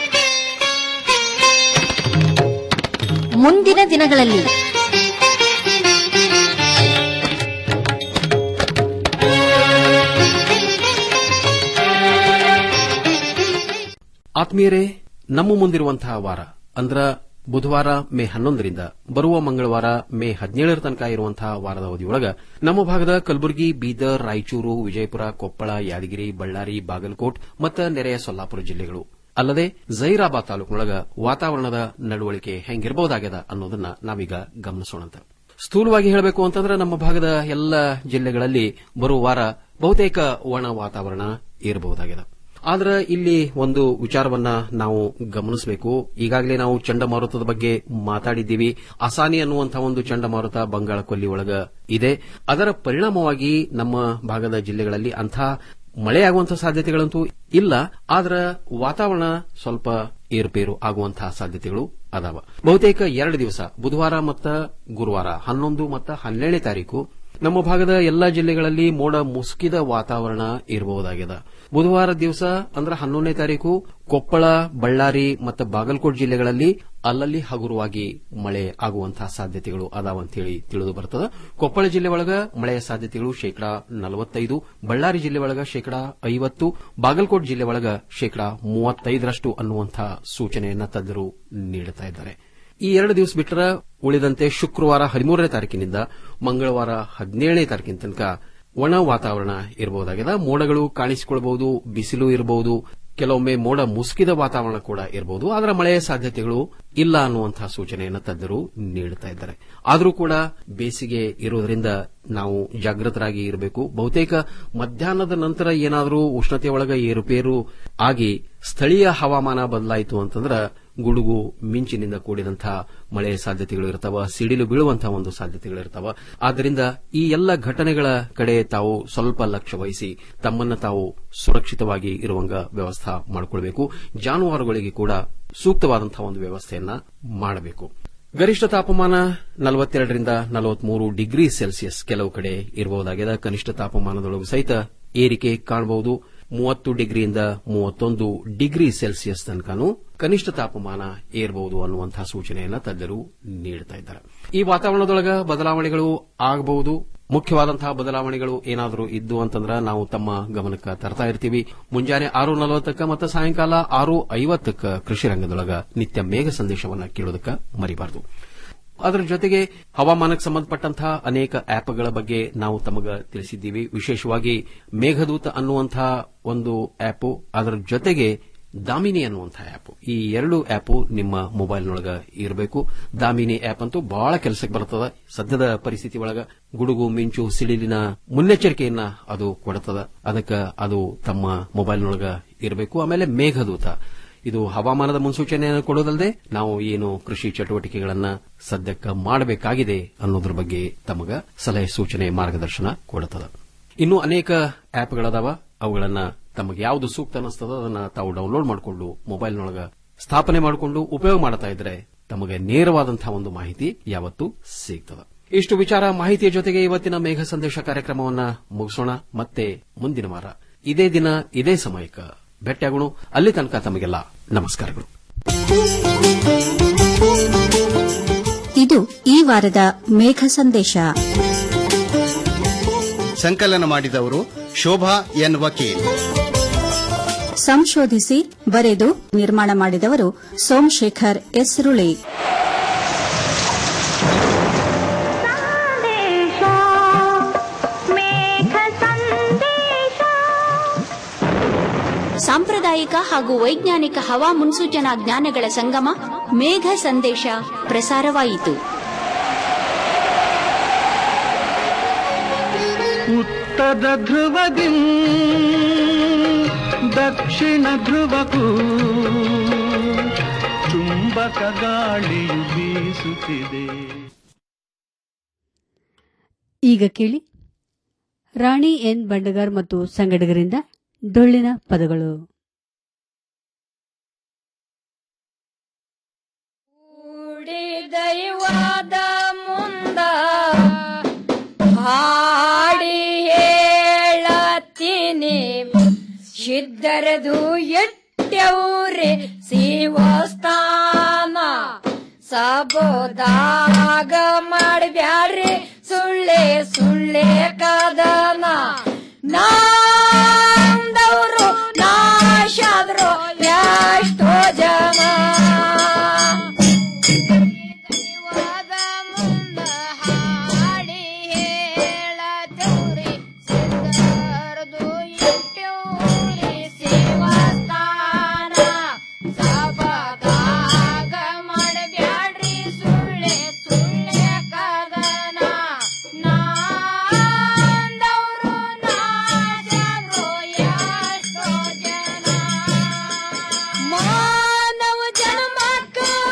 ಮುಂದಿನ ದಿನಗಳಲ್ಲಿ ಆತ್ಮೀಯರೇ ನಮ್ಮ ಮುಂದಿರುವಂತಹ ವಾರ ಅಂದ್ರ ಬುಧವಾರ ಮೇ ಹನ್ನೊಂದರಿಂದ ಬರುವ ಮಂಗಳವಾರ ಮೇ ಹದಿನೇಳರ ತನಕ ಇರುವಂತಹ ವಾರದ ಅವಧಿಯೊಳಗ ನಮ್ಮ ಭಾಗದ ಕಲಬುರಗಿ ಬೀದರ್ ರಾಯಚೂರು ವಿಜಯಪುರ ಕೊಪ್ಪಳ ಯಾದಗಿರಿ ಬಳ್ಳಾರಿ ಬಾಗಲಕೋಟ್ ಮತ್ತು ನೆರೆಯ ಸೊಲ್ಲಾಪುರ ಜಿಲ್ಲೆಗಳು ಅಲ್ಲದೆ ಜೈರಾಬಾದ್ ತಾಲೂಕಿನೊಳಗ ವಾತಾವರಣದ ನಡವಳಿಕೆ ಹೆಂಗಿರಬಹುದಾಗ್ಯದ ಅನ್ನೋದನ್ನ ನಾವೀಗ ಗಮನಿಸೋಣಂತ ಸ್ಥೂಲವಾಗಿ ಹೇಳಬೇಕು ಅಂತಂದ್ರೆ ನಮ್ಮ ಭಾಗದ ಎಲ್ಲ ಜಿಲ್ಲೆಗಳಲ್ಲಿ ಬರುವ ವಾರ ಬಹುತೇಕ ಒಣ ವಾತಾವರಣ ಇರಬಹುದಾಗಿದೆ ಆದ್ರೆ ಇಲ್ಲಿ ಒಂದು ವಿಚಾರವನ್ನ ನಾವು ಗಮನಿಸಬೇಕು ಈಗಾಗಲೇ ನಾವು ಚಂಡಮಾರುತದ ಬಗ್ಗೆ ಮಾತಾಡಿದ್ದೀವಿ ಅಸಾನಿ ಅನ್ನುವಂತಹ ಒಂದು ಚಂಡಮಾರುತ ಬಂಗಾಳ ಕೊಲ್ಲಿ ಒಳಗ ಇದೆ ಅದರ ಪರಿಣಾಮವಾಗಿ ನಮ್ಮ ಭಾಗದ ಜಿಲ್ಲೆಗಳಲ್ಲಿ ಅಂಥ ಮಳೆಯಾಗುವಂತಹ ಸಾಧ್ಯತೆಗಳಂತೂ ಇಲ್ಲ ಆದ್ರೆ ವಾತಾವರಣ ಸ್ವಲ್ಪ ಏರುಪೇರು ಆಗುವಂತಹ ಸಾಧ್ಯತೆಗಳು ಅದಾವ ಬಹುತೇಕ ಎರಡು ದಿವಸ ಬುಧವಾರ ಮತ್ತು ಗುರುವಾರ ಹನ್ನೊಂದು ಮತ್ತು ಹನ್ನೆರಡನೇ ತಾರೀಕು ನಮ್ಮ ಭಾಗದ ಎಲ್ಲಾ ಜಿಲ್ಲೆಗಳಲ್ಲಿ ಮೋಡ ಮುಸುಕಿದ ವಾತಾವರಣ ಇರಬಹುದಾಗಿದೆ ಬುಧವಾರ ದಿವಸ ಅಂದ್ರೆ ಹನ್ನೊಂದನೇ ತಾರೀಕು ಕೊಪ್ಪಳ ಬಳ್ಳಾರಿ ಮತ್ತು ಬಾಗಲಕೋಟೆ ಜಿಲ್ಲೆಗಳಲ್ಲಿ ಅಲ್ಲಲ್ಲಿ ಹಗುರವಾಗಿ ಮಳೆ ಆಗುವಂತಹ ಸಾಧ್ಯತೆಗಳು ಅದಾವಂತೇಳಿ ತಿಳಿದು ಬರ್ತದೆ ಕೊಪ್ಪಳ ಜಿಲ್ಲೆ ಒಳಗ ಮಳೆಯ ಸಾಧ್ಯತೆಗಳು ಶೇಕಡಾ ನಲವತ್ತೈದು ಬಳ್ಳಾರಿ ಜಿಲ್ಲೆ ಒಳಗ ಶೇಕಡಾ ಐವತ್ತು ಬಾಗಲಕೋಟೆ ಜಿಲ್ಲೆ ಒಳಗ ಶೇಕಡಾ ಮೂವತ್ತೈದರಷ್ಟು ಅನ್ನುವಂತಹ ಸೂಚನೆಯನ್ನ ತಜ್ಞರು ನೀಡುತ್ತಾ ಇದ್ದಾರೆ ಈ ಎರಡು ದಿವಸ ಬಿಟ್ಟರೆ ಉಳಿದಂತೆ ಶುಕ್ರವಾರ ಹದಿಮೂರನೇ ತಾರೀಕಿನಿಂದ ಮಂಗಳವಾರ ಹದಿನೇಳನೇ ತಾರೀಕಿನ ತನಕ ಒಣ ವಾತಾವರಣ ಇರಬಹುದಾಗಿದೆ ಮೋಡಗಳು ಕಾಣಿಸಿಕೊಳ್ಳಬಹುದು ಬಿಸಿಲು ಇರಬಹುದು ಕೆಲವೊಮ್ಮೆ ಮೋಡ ಮುಸುಕಿದ ವಾತಾವರಣ ಕೂಡ ಇರಬಹುದು ಅದರ ಮಳೆಯ ಸಾಧ್ಯತೆಗಳು ಇಲ್ಲ ಅನ್ನುವಂತಹ ಸೂಚನೆಯನ್ನು ತಜ್ಞರು ನೀಡುತ್ತಾ ಇದ್ದಾರೆ ಆದರೂ ಕೂಡ ಬೇಸಿಗೆ ಇರುವುದರಿಂದ ನಾವು ಜಾಗೃತರಾಗಿ ಇರಬೇಕು ಬಹುತೇಕ ಮಧ್ಯಾಹ್ನದ ನಂತರ ಏನಾದರೂ ಉಷ್ಣತೆ ಒಳಗ ಏರುಪೇರು ಆಗಿ ಸ್ಥಳೀಯ ಹವಾಮಾನ ಬದಲಾಯಿತು ಅಂತಂದ್ರೆ ಗುಡುಗು ಮಿಂಚಿನಿಂದ ಕೂಡಿದಂತಹ ಮಳೆಯ ಸಾಧ್ಯತೆಗಳು ಇರ್ತಾವ ಸಿಡಿಲು ಬೀಳುವಂತಹ ಒಂದು ಸಾಧ್ಯತೆಗಳು ಇರ್ತಾವ ಆದ್ದರಿಂದ ಈ ಎಲ್ಲ ಘಟನೆಗಳ ಕಡೆ ತಾವು ಸ್ವಲ್ಪ ಲಕ್ಷ್ಯ ವಹಿಸಿ ತಮ್ಮನ್ನ ತಾವು ಸುರಕ್ಷಿತವಾಗಿ ಇರುವಂಗ ವ್ಯವಸ್ಥೆ ಮಾಡಿಕೊಳ್ಬೇಕು ಜಾನುವಾರುಗಳಿಗೆ ಕೂಡ ಸೂಕ್ತವಾದಂತಹ ಒಂದು ವ್ಯವಸ್ಥೆಯನ್ನ ಮಾಡಬೇಕು ಗರಿಷ್ಠ ತಾಪಮಾನ ನಲವತ್ತೆರಡರಿಂದ ನಲವತ್ಮೂರು ಡಿಗ್ರಿ ಸೆಲ್ಸಿಯಸ್ ಕೆಲವು ಕಡೆ ಇರಬಹುದಾಗಿದೆ ಕನಿಷ್ಠ ತಾಪಮಾನದೊಳಗೂ ಸಹಿತ ಏರಿಕೆ ಕಾಣಬಹುದು ಮೂವತ್ತು ಡಿಗ್ರಿಯಿಂದ ಮೂವತ್ತೊಂದು ಡಿಗ್ರಿ ಸೆಲ್ಸಿಯಸ್ ತನಕನೂ ಕನಿಷ್ಠ ತಾಪಮಾನ ಏರಬಹುದು ಅನ್ನುವಂತಹ ಸೂಚನೆಯನ್ನ ತಜ್ಞರು ನೀಡುತ್ತಾ ಇದ್ದಾರೆ ಈ ವಾತಾವರಣದೊಳಗ ಬದಲಾವಣೆಗಳು ಆಗಬಹುದು ಮುಖ್ಯವಾದಂತಹ ಬದಲಾವಣೆಗಳು ಏನಾದರೂ ಇದ್ದು ಅಂತಂದ್ರೆ ನಾವು ತಮ್ಮ ಗಮನಕ್ಕೆ ತರ್ತಾ ಇರ್ತೀವಿ ಮುಂಜಾನೆ ಆರು ನಲವತ್ತಕ್ಕ ಮತ್ತು ಸಾಯಂಕಾಲ ಆರು ಐವತ್ತಕ್ಕ ಕೃಷಿ ರಂಗದೊಳಗ ನಿತ್ಯ ಮೇಘ ಸಂದೇಶವನ್ನ ಕೇಳೋದಕ್ಕೆ ಮರಿಬಾರದು ಅದರ ಜೊತೆಗೆ ಹವಾಮಾನಕ್ಕೆ ಸಂಬಂಧಪಟ್ಟಂತಹ ಅನೇಕ ಆಪ್ಗಳ ಬಗ್ಗೆ ನಾವು ತಮಗ ತಿಳಿಸಿದ್ದೀವಿ ವಿಶೇಷವಾಗಿ ಮೇಘದೂತ ಅನ್ನುವಂತಹ ಒಂದು ಆಪ್ ಅದರ ಜೊತೆಗೆ ದಾಮಿನಿ ಅನ್ನುವಂತಹ ಆಪ್ ಈ ಎರಡು ಆಪ್ ನಿಮ್ಮ ಮೊಬೈಲ್ನೊಳಗ ಇರಬೇಕು ದಾಮಿನಿ ಆಪ್ ಅಂತೂ ಬಹಳ ಕೆಲಸಕ್ಕೆ ಬರ್ತದ ಸದ್ಯದ ಪರಿಸ್ಥಿತಿ ಒಳಗ ಗುಡುಗು ಮಿಂಚು ಸಿಡಿಲಿನ ಮುನ್ನೆಚ್ಚರಿಕೆಯನ್ನ ಅದು ಕೊಡುತ್ತದ ಅದಕ್ಕೆ ಅದು ತಮ್ಮ ಮೊಬೈಲ್ನೊಳಗ ಇರಬೇಕು ಆಮೇಲೆ ಮೇಘದೂತ ಇದು ಹವಾಮಾನದ ಮುನ್ಸೂಚನೆಯನ್ನು ಕೊಡೋದಲ್ಲದೆ ನಾವು ಏನು ಕೃಷಿ ಚಟುವಟಿಕೆಗಳನ್ನ ಸದ್ಯಕ್ಕೆ ಮಾಡಬೇಕಾಗಿದೆ ಅನ್ನೋದ್ರ ಬಗ್ಗೆ ತಮಗ ಸಲಹೆ ಸೂಚನೆ ಮಾರ್ಗದರ್ಶನ ಕೊಡುತ್ತದೆ ಇನ್ನು ಅನೇಕ ಆಪ್ಗಳದಾವ ಅವುಗಳನ್ನ ತಮಗೆ ಯಾವುದು ಸೂಕ್ತ ಅನಿಸ್ತದ ಅದನ್ನ ತಾವು ಡೌನ್ಲೋಡ್ ಮಾಡಿಕೊಂಡು ಮೊಬೈಲ್ನೊಳಗ ಸ್ಥಾಪನೆ ಮಾಡಿಕೊಂಡು ಉಪಯೋಗ ಮಾಡ್ತಾ ಇದ್ರೆ ತಮಗೆ ನೇರವಾದಂತಹ ಒಂದು ಮಾಹಿತಿ ಯಾವತ್ತೂ ಸಿಗ್ತದೆ ಇಷ್ಟು ವಿಚಾರ ಮಾಹಿತಿಯ ಜೊತೆಗೆ ಇವತ್ತಿನ ಮೇಘ ಸಂದೇಶ ಕಾರ್ಯಕ್ರಮವನ್ನ ಮುಗಿಸೋಣ ಮತ್ತೆ ಮುಂದಿನ ವಾರ ಇದೇ ದಿನ ಇದೇ ಸಮಯಕ್ಕೆ ಭೇಟಿಯಾಗೋಣ ಅಲ್ಲಿ ತನಕ ತಮಗೆಲ್ಲ ನಮಸ್ಕಾರಗಳು ಇದು ಈ ವಾರದ ಮೇಘ ಸಂದೇಶ ಸಂಕಲನ ಮಾಡಿದವರು ಶೋಭಾ ಎನ್ ವಕೀಲ್ ಸಂಶೋಧಿಸಿ ಬರೆದು ನಿರ್ಮಾಣ ಮಾಡಿದವರು ಸೋಮಶೇಖರ್ ಎಸ್ರುಳಿ ಸಾಂಪ್ರದಾಯಿಕ ಹಾಗೂ ವೈಜ್ಞಾನಿಕ ಹವಾ ಮುನ್ಸೂಚನಾ ಜ್ಞಾನಗಳ ಸಂಗಮ ಮೇಘ ಸಂದೇಶ ಪ್ರಸಾರವಾಯಿತು ಉತ್ತರ ಧ್ರುವದಿ ದಕ್ಷಿಣ ಧ್ರುವಕ್ಕೂ ಚುಂಬಕ ಗಾಳಿಯು ಬೀಸುತ್ತಿದೆ ಈಗ ಕೇಳಿ ರಾಣಿ ಎನ್ ಬಂಡಗಾರ್ ಮತ್ತು ಸಂಗಡಿಗರಿಂದ ಡೊಳ್ಳಿನ ಪದಗಳು ದೈವದ ಮುಂದ ಹಾಡಿ ಹೇಳತ್ತೀನಿ ಸಿದ್ಧರದು ಎಟ್ಟವ್ರೆ ಶಿವಸ್ಥಾನ ಸಬೋದಾಗ ಮಾಡ್ಬ್ಯಾಡ್ರಿ ಸುಳ್ಳೆ ಸುಳ್ಳೆ ಕದನ ನಾಂದವ್ರು ನಾಶಾದ್ರು ಎಷ್ಟೋ ಜನ ಮಾನವ ಜನ್ಮಕ್ಕ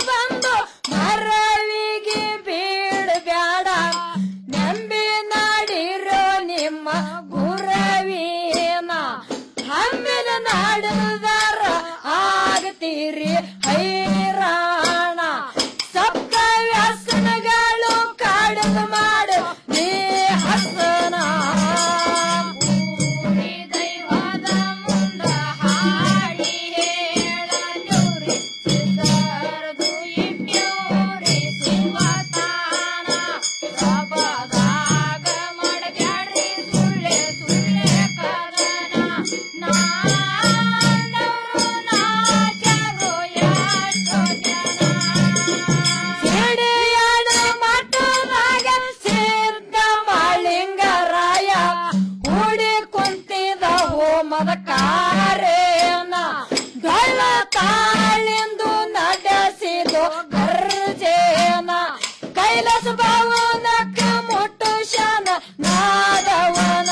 ಕೈಲಾಸ ಭವನಕ್ಕ ಮುಟ್ಟು ಶಾನ ನಾದವನ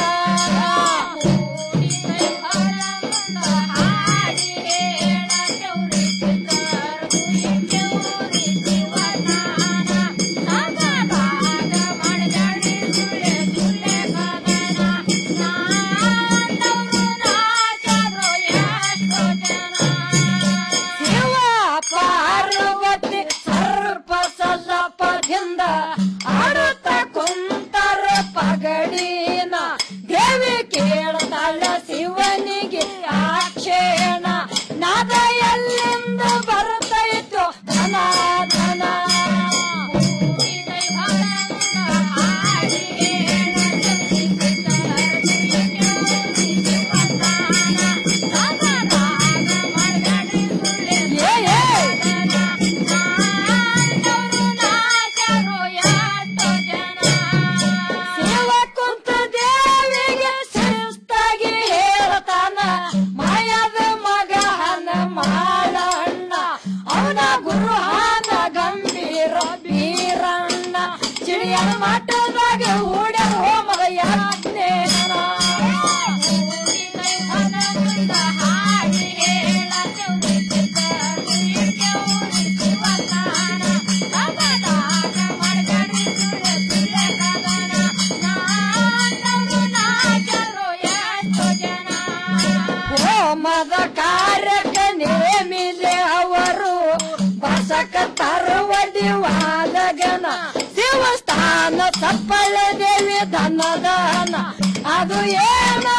ಶಿವ ಪಾರ್ವತಿ ಸರ್ಪ ಸಲ್ಲಪದಿಂದ ಆಡುತ್ತ ಕುಂತರ ಪಗಡಿನ ದೇವಿ ಕೇಳ್ತಾಳ ಶಿವನಿಗೆ ಆಕ್ಷೇಣ ನಾದ ಎಲ್ಲಿಂದ ಬರ್ತೈತೋ ಧನ ಧನ ಏ ಏ ಶಿವ ಕುಂತ ದೇವಿಗೆ ಶಿಸ್ತಾಗಿ ಹೇಳ್ತಾನ ಮಾಯದ ಮಗ ಹನ ಮಾಳಣ್ಣ ಅವನ ಗುರು ಹಾನ ಗಂಭೀರ ಬೀರಣ್ಣ ಚಿಡಿಯನ ಮಠದಾಗ ಹೂಡ ಹೋಮದ ಯಾಜ್ಞೇನ ಹೋಮದ ಕಾರ್ಯಕ್ಕೆ ನೇಮಿಲೆ ಅವರು ಬಸಕ ತರುವಡಿ ವಾದಗನ ದೇವಸ್ಥಾನ ಸಪ್ಪಳ ದೇವಿ ಧನದಾನ ಅದು ಏನ